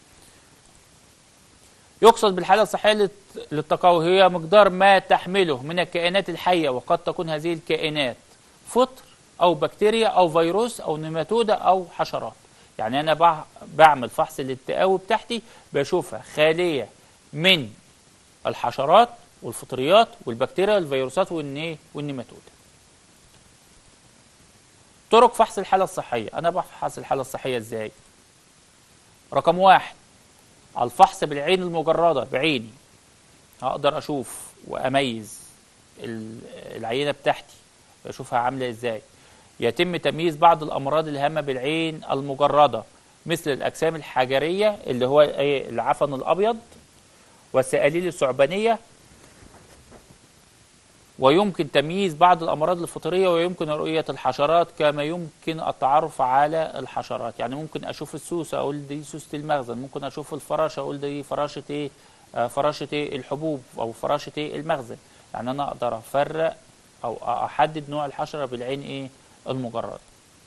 يقصد بالحالة الصحية للت- للتقوي هي مقدار ما تحمله من الكائنات الحية وقد تكون هذه الكائنات فطر أو بكتيريا أو فيروس أو نيماتودة أو حشرات يعني أنا بع- بعمل فحص للتقاوي بتاعتي بشوفها خالية من الحشرات والفطريات والبكتيريا والفيروسات والني- والنيماتودة طرق فحص الحالة الصحية أنا بفحص الحالة الصحية إزاي رقم واحد على الفحص بالعين المجردة بعيني هقدر أشوف وأميز ال- العينة بتاعتي أشوفها عاملة إزاي يتم تمييز بعض الأمراض الهامة بالعين المجردة مثل الأجسام الحجرية اللي هو إيه العفن الأبيض والسئاليل الثعبانية ويمكن تمييز بعض الأمراض الفطرية ويمكن رؤية الحشرات كما يمكن التعرف على الحشرات يعني ممكن أشوف السوسة أقول دي سوسة المخزن ممكن أشوف الفراشة أقول دي فراشة إيه آه، فراشة إيه الحبوب أو فراشة إيه المخزن يعني أنا أقدر أفرق أو أحدد نوع الحشرة بالعين إيه المجردة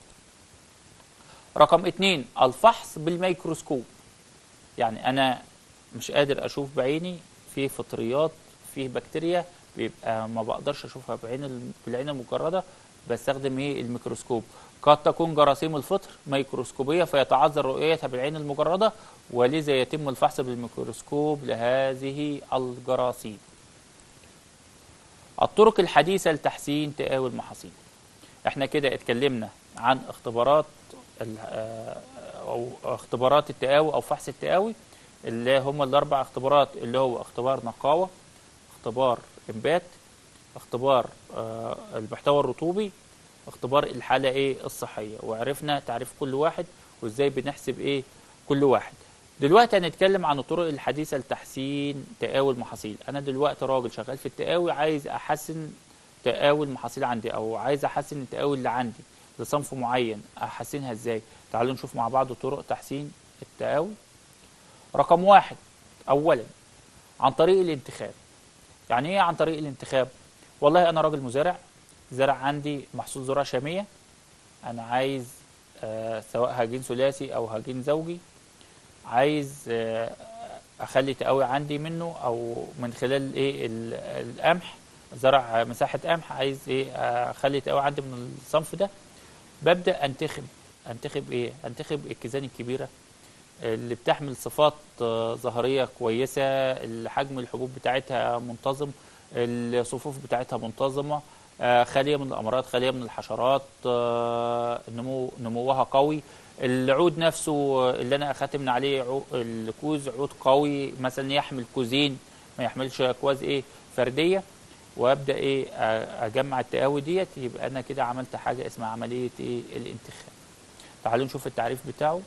رقم اتنين الفحص بالميكروسكوب يعني أنا مش قادر أشوف بعيني في فطريات فيه بكتيريا بيبقى ما بقدرش اشوفها بعين ال- بالعين المجرده بستخدم ايه الميكروسكوب قد تكون جراثيم الفطر ميكروسكوبيه فيتعذر رؤيتها بالعين المجرده ولذا يتم الفحص بالميكروسكوب لهذه الجراثيم الطرق الحديثه لتحسين تقاوي المحاصيل احنا كده اتكلمنا عن اختبارات ال- آه، او اختبارات التقاوي او فحص التقاوي اللي هم الاربع اختبارات اللي هو اختبار نقاوه اختبار انبات اختبار آه، المحتوى الرطوبي اختبار الحاله ايه الصحيه وعرفنا تعريف كل واحد وازاي بنحسب ايه كل واحد دلوقتي هنتكلم عن الطرق الحديثه لتحسين تقاوي المحاصيل انا دلوقتي راجل شغال في التقاوي عايز احسن تقاوي المحاصيل عندي او عايز احسن التقاوي اللي عندي لصنف معين احسنها ازاي تعالوا نشوف مع بعض طرق تحسين التقاوي رقم واحد اولا عن طريق الانتخاب يعني ايه عن طريق الانتخاب والله انا راجل مزارع زرع عندي محصول ذره شاميه انا عايز آه سواء هجين ثلاثي او هجين زوجي عايز آه اخلي تقوي عندي منه او من خلال ايه ال- القمح زرع مساحه قمح عايز ايه اخلي تقوي عندي من الصنف ده ببدا انتخب انتخب ايه انتخب الكيزان الكبيره اللي بتحمل صفات آه، ظاهريه كويسه الحجم الحبوب بتاعتها منتظم الصفوف بتاعتها منتظمه آه، خاليه من الامراض خاليه من الحشرات آه، نمو نموها قوي العود نفسه اللي انا اخدت من عليه عو- الكوز عود قوي مثلا يحمل كوزين ما يحملش اكواز ايه فرديه وابدا ايه آه، اجمع التقاوي ديت يبقى انا كده عملت حاجه اسمها عمليه ايه الانتخاب تعالوا نشوف التعريف بتاعه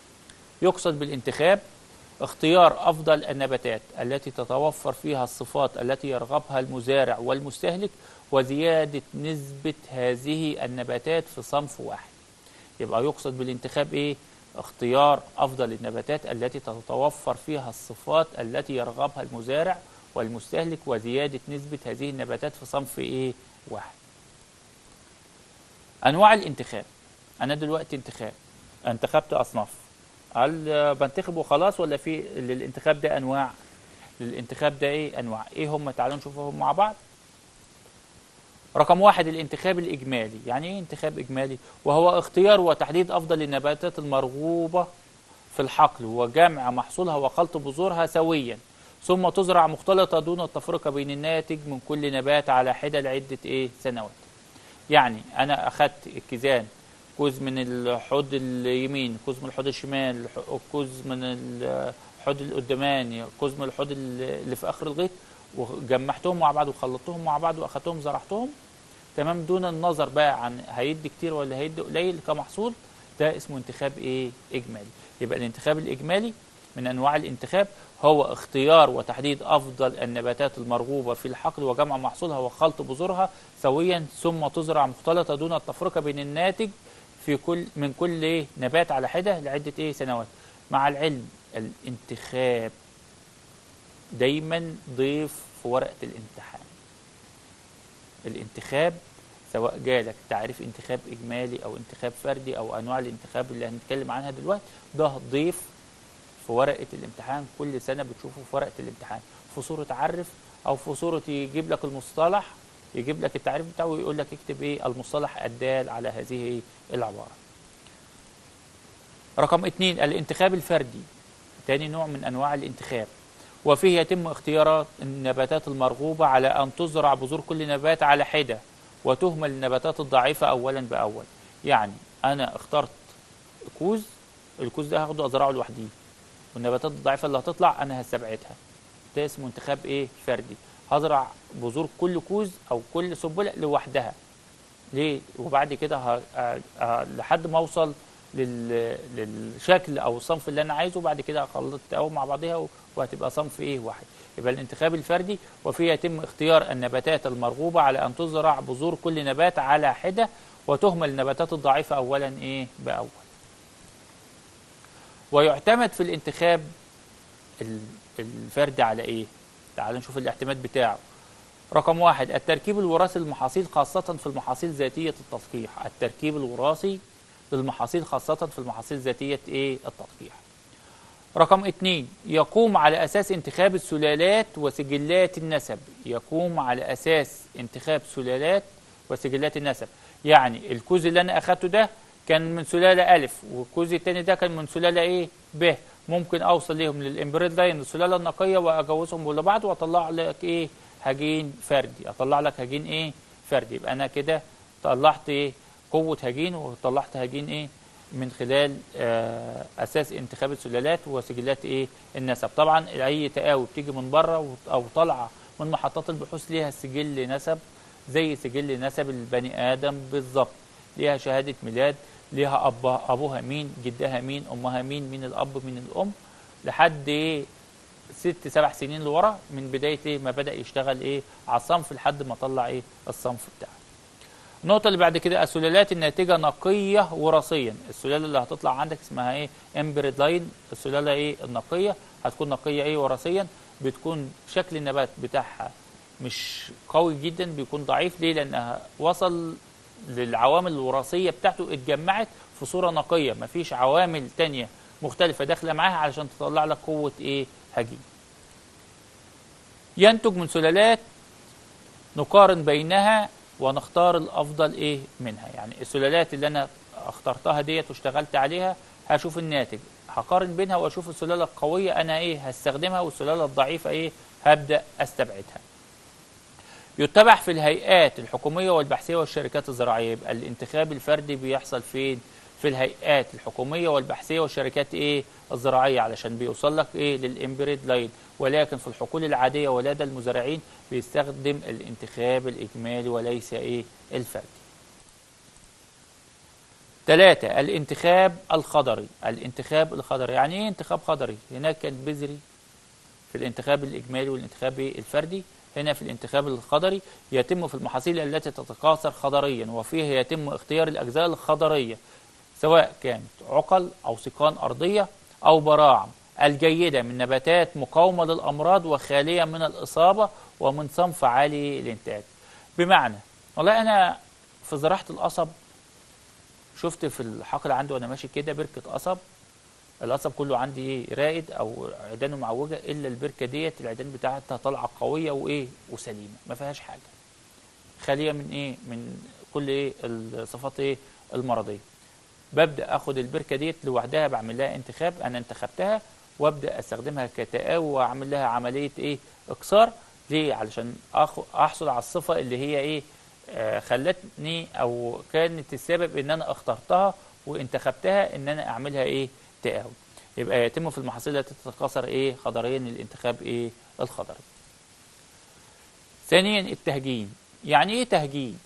يقصد بالانتخاب اختيار أفضل النباتات التي تتوفر فيها الصفات التي يرغبها المزارع والمستهلك وزيادة نسبة هذه النباتات في صنف واحد يبقى يقصد بالانتخاب إيه؟ اختيار أفضل النباتات التي تتوفر فيها الصفات التي يرغبها المزارع والمستهلك وزيادة نسبة هذه النباتات في صنف إيه؟ واحد أنواع الانتخاب أنا دلوقتي انتخاب انتخبت أصناف هل آه، بنتخب وخلاص ولا في للانتخاب ده انواع للانتخاب ده ايه انواع ايه هم تعالوا نشوفهم مع بعض رقم واحد الانتخاب الاجمالي يعني ايه انتخاب اجمالي وهو اختيار وتحديد افضل النباتات المرغوبه في الحقل وجمع محصولها وخلط بذورها سويا ثم تزرع مختلطه دون التفرقه بين الناتج من كل نبات على حده لعده ايه سنوات يعني انا اخدت الكيزان كوز من الحوض اليمين كوز من الحوض الشمال ح- كوز من الحوض القداماني كوز من الحوض اللي في اخر الغيط وجمعتهم مع بعض وخلطتهم مع بعض واخدتهم زرعتهم تمام دون النظر بقى عن هيدي كتير ولا هيدي قليل كمحصول ده اسمه انتخاب ايه اجمالي يبقى الانتخاب الاجمالي من انواع الانتخاب هو اختيار وتحديد افضل النباتات المرغوبه في الحقل وجمع محصولها وخلط بذورها سويا ثم تزرع مختلطه دون التفرقه بين الناتج في كل من كل إيه نبات على حده لعده ايه سنوات مع العلم الانتخاب دايما ضيف في ورقه الامتحان الانتخاب سواء جالك تعريف انتخاب اجمالي او انتخاب فردي او انواع الانتخاب اللي هنتكلم عنها دلوقتي ده ضيف في ورقه الامتحان كل سنه بتشوفه في ورقه الامتحان في صوره عرف او في صوره يجيب لك المصطلح يجيب لك التعريف بتاعه ويقول لك اكتب ايه المصطلح الدال على هذه العباره رقم اتنين الانتخاب الفردي تاني نوع من انواع الانتخاب وفيه يتم اختيار النباتات المرغوبة على أن تزرع بذور كل نبات على حدة وتهمل النباتات الضعيفة أولا بأول يعني أنا اخترت كوز الكوز ده هاخده أزرعه لوحديه والنباتات الضعيفة اللي هتطلع أنا هستبعدها ده اسمه انتخاب إيه فردي هزرع بذور كل كوز أو كل سنبلة لوحدها ليه وبعد كده ه... ه... ه... لحد ما أوصل لل... للشكل أو الصنف اللي أنا عايزه بعد كده أخلط أو مع بعضها و... وهتبقى صنف ايه واحد يبقى الانتخاب الفردي وفيه يتم اختيار النباتات المرغوبة على أن تزرع بذور كل نبات على حدة وتهمل النباتات الضعيفة أولا إيه بأول ويعتمد في الانتخاب ال- الفردي على إيه تعال نشوف الاعتماد بتاعه رقم واحد التركيب الوراثي للمحاصيل خاصة في المحاصيل ذاتية التلقيح التركيب الوراثي للمحاصيل خاصة في المحاصيل ذاتية إيه التلقيح رقم اتنين يقوم على أساس انتخاب السلالات وسجلات النسب يقوم على أساس انتخاب سلالات وسجلات النسب يعني الكوز اللي أنا أخدته ده كان من سلالة ألف والكوز التاني ده كان من سلالة إيه ب ممكن أوصل ليهم للإمبريد لاين السلالة النقية وأجوزهم لبعض وأطلع لك إيه هجين فردي أطلع لك هجين إيه فردي يبقى أنا كده طلعت إيه قوة هجين وطلعت هجين إيه من خلال آه، اساس انتخاب السلالات وسجلات ايه النسب طبعا اي تقاوي بتيجي من بره وت- او طالعه من محطات البحوث ليها سجل نسب زي سجل نسب البني ادم بالظبط ليها شهاده ميلاد ليها أب ابوها مين جدها مين امها مين مين الاب مين الام لحد ايه ست سبع سنين لورا من بدايه ايه ما بدا يشتغل ايه على الصنف لحد ما طلع ايه الصنف بتاعه النقطة اللي بعد كده السلالات الناتجة نقية وراثيا، السلالة اللي هتطلع عندك اسمها ايه؟ امبريد لاين، السلالة ايه؟ النقية هتكون نقية ايه وراثيا؟ بتكون شكل النبات بتاعها مش قوي جدا بيكون ضعيف ليه؟ لأنها وصل للعوامل الوراثية بتاعته اتجمعت في صورة نقية، مفيش عوامل تانية مختلفة داخلة معاها علشان تطلع لك قوة ايه؟ هجين. ينتج من سلالات نقارن بينها ونختار الافضل ايه منها يعني السلالات اللي انا اخترتها ديت واشتغلت عليها هشوف الناتج هقارن بينها واشوف السلاله القويه انا ايه هستخدمها والسلاله الضعيفه ايه هبدا استبعدها يتبع في الهيئات الحكوميه والبحثيه والشركات الزراعيه يبقى الانتخاب الفردي بيحصل فين في الهيئات الحكوميه والبحثيه والشركات ايه الزراعيه علشان بيوصل لك ايه للامبريد لاين ولكن في الحقول العاديه ولدى المزارعين بيستخدم الانتخاب الاجمالي وليس ايه الفردي ثلاثة الانتخاب الخضري الانتخاب الخضري يعني ايه انتخاب خضري هناك كان بذري في الانتخاب الإجمالي والانتخاب الفردي هنا في الانتخاب الخضري يتم في المحاصيل التي تتكاثر خضريا وفيه يتم اختيار الأجزاء الخضرية سواء كانت عقل أو سيقان أرضية أو براعم الجيدة من نباتات مقاومة للأمراض وخالية من الإصابة ومن صنف عالي الإنتاج بمعنى والله أنا في زراعة القصب شفت في الحقل عندي وانا ماشي كده بركه قصب القصب كله عندي ايه رائد او عيدانه معوجه الا البركه ديت العيدان بتاعتها طالعه قويه وايه وسليمه ما فيهاش حاجه خاليه من ايه من كل ايه الصفات ايه المرضيه ببدا اخد البركه ديت لوحدها بعمل لها انتخاب انا انتخبتها وابدا استخدمها كتقاوي واعمل لها عمليه ايه اكسار ليه علشان أخ- احصل على الصفه اللي هي ايه آه، خلتني او كانت السبب ان انا اخترتها وانتخبتها ان انا اعملها ايه تقاوي يبقى يتم في المحاصيل التي تتكاثر ايه خضريا الانتخاب ايه الخضري ثانيا التهجين يعني ايه تهجين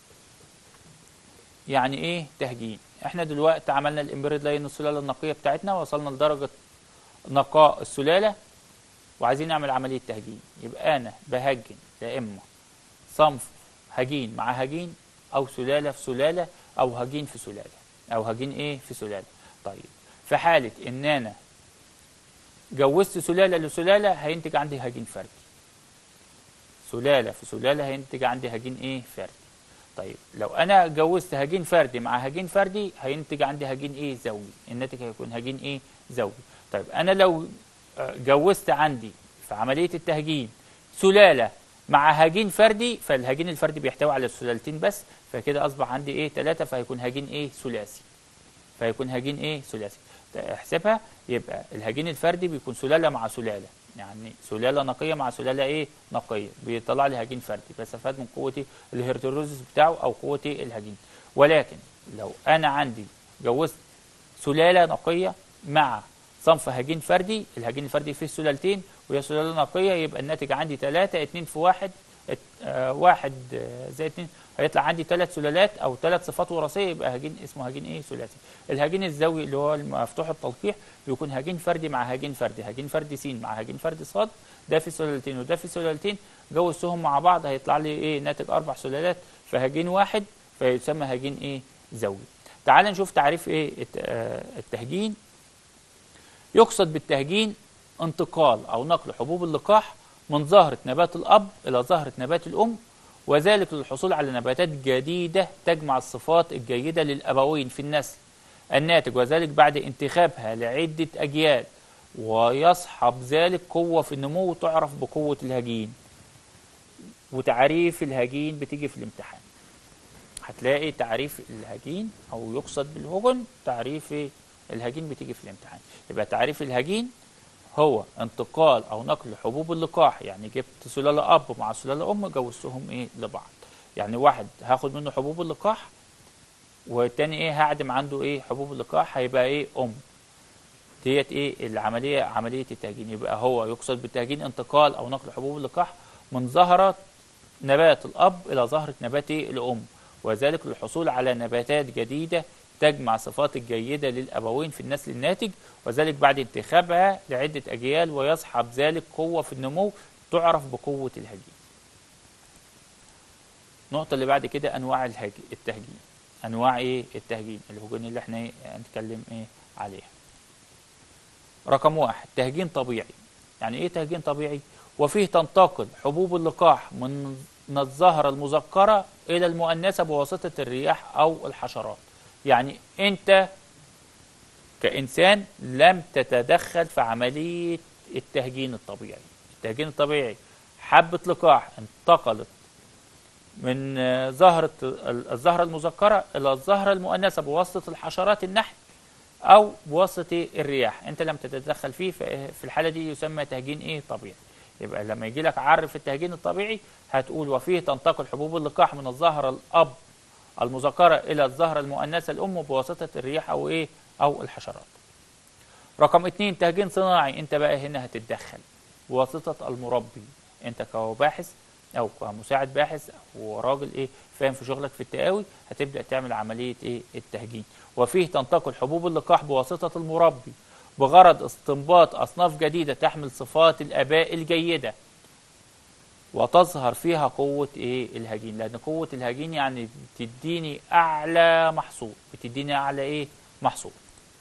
يعني ايه تهجين احنا دلوقتي عملنا الامبريد لاين السلاله النقيه بتاعتنا وصلنا لدرجه نقاء السلاله وعايزين نعمل عمليه تهجين يبقى انا بهجن يا اما صنف هجين مع هجين او سلاله في سلاله او هجين في سلاله او هجين ايه في سلاله طيب في حاله ان انا جوزت سلاله لسلاله هينتج عندي هجين فردي سلاله في سلاله هينتج عندي هجين ايه فردي طيب لو انا جوزت هجين فردي مع هجين فردي هينتج عندي هجين ايه زوجي الناتج هيكون هجين ايه زوجي طيب انا لو آه، جوزت عندي في عمليه التهجين سلاله مع هجين فردي فالهجين الفردي بيحتوي على السلالتين بس فكده اصبح عندي ايه ثلاثه فهيكون هجين ايه ثلاثي فيكون هجين ايه ثلاثي احسبها يبقى الهجين الفردي بيكون سلاله مع سلاله يعني سلاله نقيه مع سلاله ايه نقيه بيطلع لي هجين فردي بستفاد من قوه إيه؟ الهيرتروزس بتاعه او قوه إيه؟ الهجين ولكن لو انا عندي جوزت سلاله نقيه مع صنف هجين فردي الهجين الفردي فيه سلالتين وهي سلاله نقيه يبقى الناتج عندي 3 2 في 1 واحد آه، زائد 2 هيطلع عندي ثلاث سلالات او ثلاث صفات وراثيه يبقى هجين اسمه هجين ايه ثلاثي الهجين الزوي اللي هو المفتوح التلقيح بيكون هجين فردي مع هجين فردي هجين فردي س مع هجين فردي ص ده في سلالتين وده في سلالتين جوزتهم مع بعض هيطلع لي ايه ناتج اربع سلالات فهجين واحد فيسمى هجين ايه زوي تعال نشوف تعريف ايه الت- آه، التهجين يقصد بالتهجين انتقال او نقل حبوب اللقاح من زهرة نبات الأب إلى زهرة نبات الأم وذلك للحصول على نباتات جديدة تجمع الصفات الجيدة للأبوين في النسل الناتج وذلك بعد انتخابها لعدة أجيال ويصحب ذلك قوة في النمو تعرف بقوة الهجين وتعريف الهجين بتيجي في الامتحان هتلاقي تعريف الهجين أو يقصد بالهجن تعريف الهجين بتيجي في الامتحان يبقى تعريف الهجين هو انتقال او نقل حبوب اللقاح يعني جبت سلاله اب مع سلاله ام جوزتهم ايه لبعض يعني واحد هاخد منه حبوب اللقاح والتاني ايه هعدم عنده ايه حبوب اللقاح هيبقى ايه ام ديت ايه العمليه عمليه التهجين يبقى هو يقصد بالتهجين انتقال او نقل حبوب اللقاح من زهره نبات الاب الى زهره نبات إيه؟ الام وذلك للحصول على نباتات جديده تجمع صفات الجيدة للأبوين في النسل الناتج وذلك بعد انتخابها لعدة أجيال ويصحب ذلك قوة في النمو تعرف بقوة الهجين النقطة اللي بعد كده أنواع الهج... التهجين أنواع إيه التهجين الهجين اللي احنا إيه هنتكلم إيه عليها رقم واحد تهجين طبيعي يعني إيه تهجين طبيعي وفيه تنتقل حبوب اللقاح من من الزهرة المذكرة إلى المؤنثة بواسطة الرياح أو الحشرات يعني انت كانسان لم تتدخل في عمليه التهجين الطبيعي التهجين الطبيعي حبه لقاح انتقلت من آه، زهره ال- الزهره المذكره الى الزهره المؤنثه بواسطه الحشرات النحل او بواسطه الرياح انت لم تتدخل فيه ف- في الحاله دي يسمى تهجين ايه طبيعي يبقى لما يجي لك عرف التهجين الطبيعي هتقول وفيه تنتقل حبوب اللقاح من الزهره الاب المذكرة إلى الزهرة المؤنثة الأم بواسطة الرياح أو إيه أو الحشرات. رقم اتنين تهجين صناعي أنت بقى هنا هتتدخل بواسطة المربي أنت كباحث أو كمساعد باحث أو راجل إيه فاهم في شغلك في التقاوي هتبدأ تعمل عملية إيه التهجين وفيه تنتقل حبوب اللقاح بواسطة المربي بغرض استنباط أصناف جديدة تحمل صفات الآباء الجيدة وتظهر فيها قوة ايه الهجين لأن قوة الهجين يعني بتديني أعلى محصول بتديني أعلى ايه محصول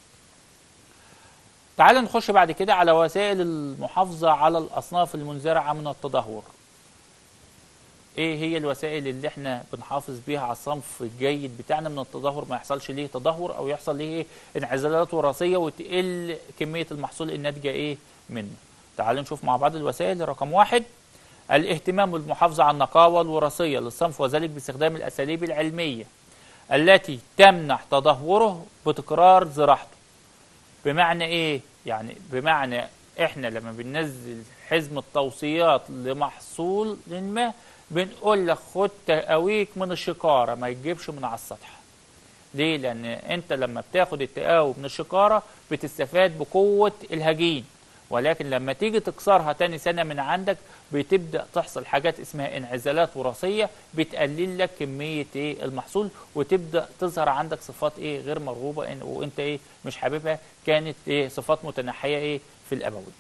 تعال نخش بعد كده على وسائل المحافظة على الأصناف المنزرعة من التدهور ايه هي الوسائل اللي احنا بنحافظ بيها على الصنف الجيد بتاعنا من التدهور ما يحصلش ليه تدهور او يحصل ليه ايه انعزالات وراثيه وتقل كميه المحصول الناتجه ايه منه تعالوا نشوف مع بعض الوسائل رقم واحد الاهتمام بالمحافظة على النقاوة الوراثية للصنف وذلك باستخدام الأساليب العلمية التي تمنح تدهوره بتكرار زراعته بمعنى إيه؟ يعني بمعنى إحنا لما بننزل حزم التوصيات لمحصول ما بنقول لك خد تقاويك من الشكارة ما يجيبش من على السطح ليه؟ لأن أنت لما بتاخد التقاوي من الشكارة بتستفاد بقوة الهجين ولكن لما تيجي تكسرها تاني سنة من عندك بتبدأ تحصل حاجات اسمها انعزالات وراثية بتقلل لك كمية ايه المحصول وتبدأ تظهر عندك صفات ايه غير مرغوبة إن- وانت ايه مش حاببها كانت ايه صفات متنحية ايه في الأبوي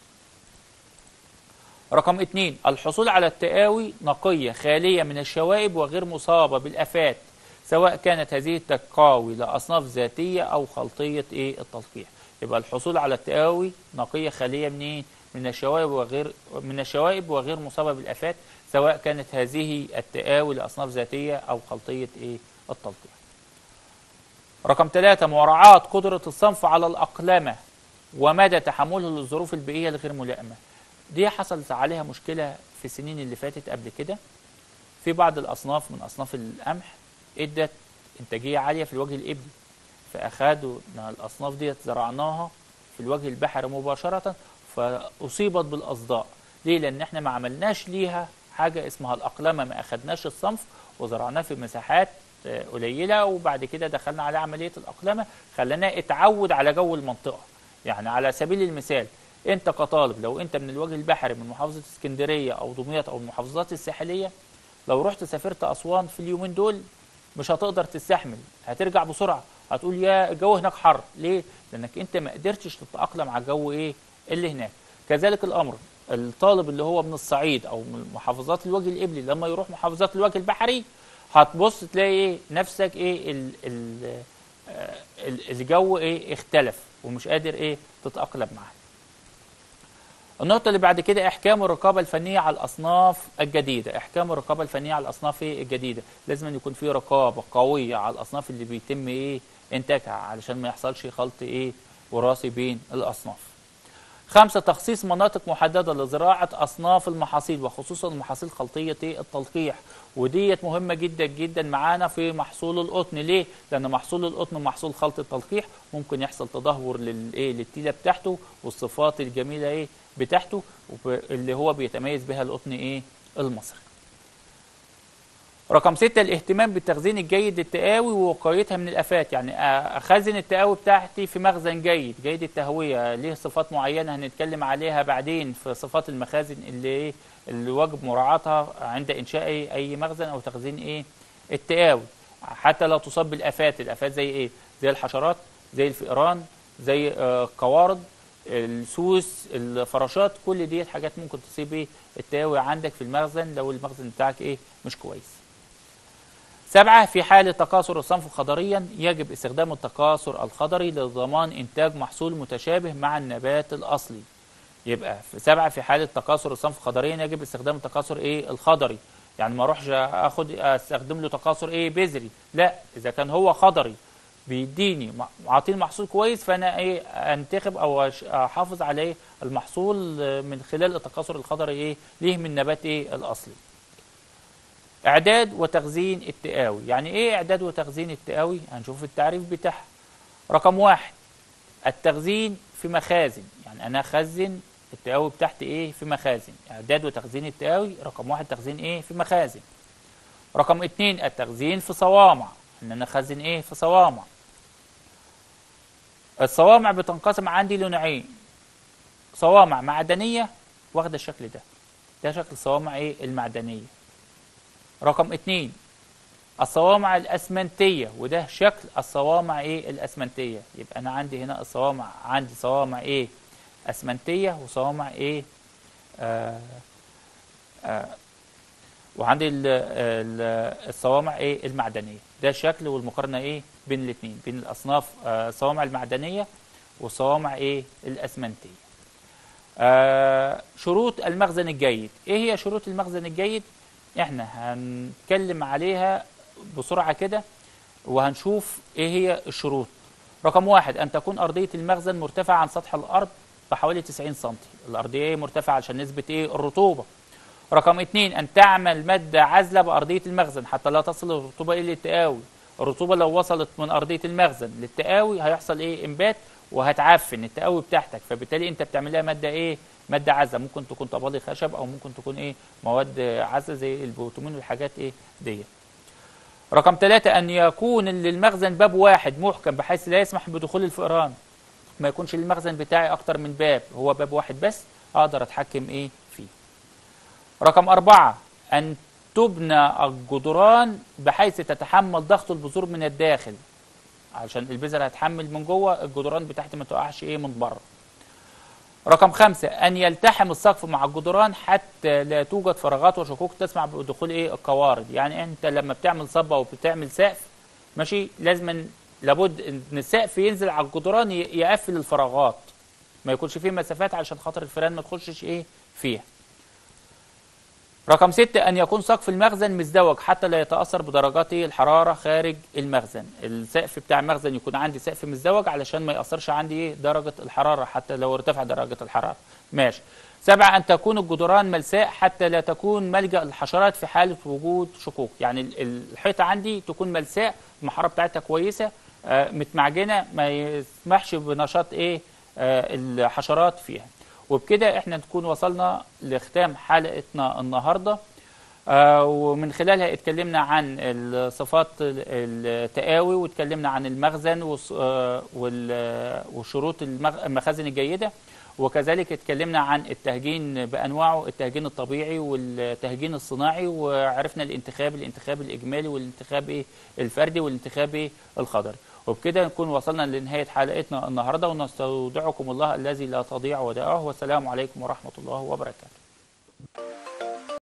رقم اتنين الحصول على التقاوي نقية خالية من الشوائب وغير مصابة بالآفات سواء كانت هذه التقاوي لأصناف ذاتية أو خلطية إيه التلقيح يبقى الحصول على التقاوي نقية خالية من إيه من الشوائب وغير من الشوائب وغير مصابه بالافات سواء كانت هذه التآوي لاصناف ذاتيه او خلطيه ايه التلقيح. رقم ثلاثة مراعاة قدرة الصنف على الأقلمة ومدى تحمله للظروف البيئية الغير ملائمة. دي حصلت عليها مشكلة في السنين اللي فاتت قبل كده في بعض الأصناف من أصناف القمح ادت إنتاجية عالية في الوجه الإبلي فأخدوا الأصناف دي زرعناها في الوجه البحري مباشرة فأصيبت بالأصداء ليه؟ لأن احنا ما عملناش ليها حاجة اسمها الأقلمة ما أخدناش الصنف وزرعناه في مساحات آه، قليلة وبعد كده دخلنا عليه عملية الأقلمة خليناه اتعود على جو المنطقة يعني على سبيل المثال انت كطالب لو انت من الوجه البحري من محافظة اسكندرية أو دمياط أو المحافظات الساحلية لو رحت سافرت أسوان في اليومين دول مش هتقدر تستحمل هترجع بسرعة هتقول يا الجو هناك حر ليه؟ لأنك أنت ما قدرتش تتأقلم على الجو إيه اللي هناك كذلك الأمر الطالب اللي هو من الصعيد أو من محافظات الوجه الإبلي لما يروح محافظات الوجه البحري هتبص تلاقي إيه نفسك إيه ال ال آه، ال- الجو إيه اختلف ومش قادر إيه تتأقلم معاه النقطة اللي بعد كده إحكام الرقابة الفنية على الأصناف الجديدة، إحكام الرقابة الفنية على الأصناف إيه الجديدة، لازم أن يكون في رقابة قوية على الأصناف اللي بيتم إيه إنتاجها علشان ما يحصلش خلط إيه وراثي بين الأصناف. خمسة تخصيص مناطق محددة لزراعة أصناف المحاصيل وخصوصا المحاصيل خلطية إيه؟ التلقيح وديت مهمة جدا جدا معانا في محصول القطن ليه؟ لأن محصول القطن محصول خلط التلقيح ممكن يحصل تدهور للإيه للتيلة بتاعته والصفات الجميلة إيه بتاعته وب- اللي هو بيتميز بها القطن إيه المصري. رقم ستة الاهتمام بالتخزين الجيد للتقاوي ووقايتها من الآفات يعني أ- أخزن التقاوي بتاعتي في مخزن جيد جيد التهوية ليه صفات معينة هنتكلم عليها بعدين في صفات المخازن اللي إيه اللي واجب مراعاتها عند إنشاء أي أي مخزن أو تخزين إيه التقاوي حتى لا تصاب بالآفات الآفات زي إيه زي الحشرات زي الفئران زي آه، القوارض السوس الفراشات كل دي حاجات ممكن تصيب إيه التقاوي عندك في المخزن لو المخزن بتاعك إيه مش كويس سبعة في حالة تكاثر الصنف خضريا يجب استخدام التكاثر الخضري لضمان إنتاج محصول متشابه مع النبات الأصلي يبقى في سبعة في حالة تكاثر الصنف خضريا يجب استخدام التكاثر إيه الخضري يعني ما اروحش اخد استخدم له تكاثر ايه بذري لا اذا كان هو خضري بيديني عاطيني محصول كويس فانا ايه انتخب او أش- احافظ عليه المحصول من خلال التكاثر الخضري ايه ليه من النبات ايه الاصلي اعداد وتخزين التقاوي يعني ايه اعداد وتخزين التقاوي هنشوف التعريف بتاعها رقم واحد التخزين في مخازن يعني انا اخزن التقاوي بتاعتي ايه في مخازن اعداد وتخزين التقاوي رقم واحد تخزين ايه في مخازن رقم اتنين التخزين في صوامع ان انا اخزن ايه في صوامع الصوامع بتنقسم عندي لنوعين صوامع معدنية واخدة الشكل ده ده شكل الصوامع ايه المعدنية رقم اتنين الصوامع الأسمنتية وده شكل الصوامع ايه الأسمنتية يبقى أنا عندي هنا الصوامع عندي صوامع ايه أسمنتية وصوامع ايه آه آه وعندي ال- ال- الصوامع ايه المعدنية ده الشكل والمقارنة ايه بين الاثنين بين الأصناف آه الصوامع المعدنية والصوامع ايه الأسمنتية آه شروط المخزن الجيد ايه هي شروط المخزن الجيد احنا هنتكلم عليها بسرعة كده وهنشوف ايه هي الشروط رقم واحد ان تكون ارضية المخزن مرتفعة عن سطح الارض بحوالي 90 سم الارضية ايه مرتفعة عشان نسبة ايه الرطوبة رقم اتنين ان تعمل مادة عازلة بارضية المخزن حتى لا تصل الرطوبة الى التقاوي الرطوبة لو وصلت من ارضية المخزن للتقاوي هيحصل ايه انبات وهتعفن التقاوي بتاعتك فبالتالي انت بتعمل لها مادة ايه مادة عازلة ممكن تكون طبالي خشب او ممكن تكون ايه مواد عازلة زي البوتومين والحاجات ايه ديت رقم ثلاثة أن يكون للمخزن باب واحد محكم بحيث لا يسمح بدخول الفئران ما يكونش المخزن بتاعي أكتر من باب هو باب واحد بس أقدر أتحكم إيه فيه رقم أربعة أن تبنى الجدران بحيث تتحمل ضغط البذور من الداخل عشان البذر هتحمل من جوه الجدران بتاعتي ما تقعش ايه من بره رقم خمسة أن يلتحم السقف مع الجدران حتى لا توجد فراغات وشكوك تسمع بدخول إيه القوارض يعني أنت لما بتعمل صبة وبتعمل سقف ماشي لازم لابد إن السقف ينزل على الجدران ي- يقفل الفراغات ما يكونش فيه مسافات علشان خاطر الفئران ما تخشش ايه فيها رقم ستة أن يكون سقف المخزن مزدوج حتى لا يتأثر بدرجات الحرارة خارج المخزن السقف بتاع المخزن يكون عندي سقف مزدوج علشان ما يأثرش عندي إيه درجة الحرارة حتى لو ارتفع درجة الحرارة ماشي سبعة أن تكون الجدران ملساء حتى لا تكون ملجأ للحشرات في حالة وجود شقوق يعني ال- الحيطة عندي تكون ملساء المحارة بتاعتها كويسة آه، متمعجنة ما يسمحش بنشاط إيه آه، الحشرات فيها وبكده احنا نكون وصلنا لختام حلقتنا النهارده آه، ومن خلالها اتكلمنا عن الصفات التقاوي واتكلمنا عن المخزن والص- آه، وال- وشروط المغ- المخازن الجيده وكذلك اتكلمنا عن التهجين بانواعه التهجين الطبيعي والتهجين الصناعي وعرفنا الانتخاب الانتخاب الاجمالي والانتخاب إيه الفردي والانتخاب إيه الخضري وبكده نكون وصلنا لنهايه حلقتنا النهارده ونستودعكم الله الذي لا تضيع ودائعه والسلام عليكم ورحمه الله وبركاته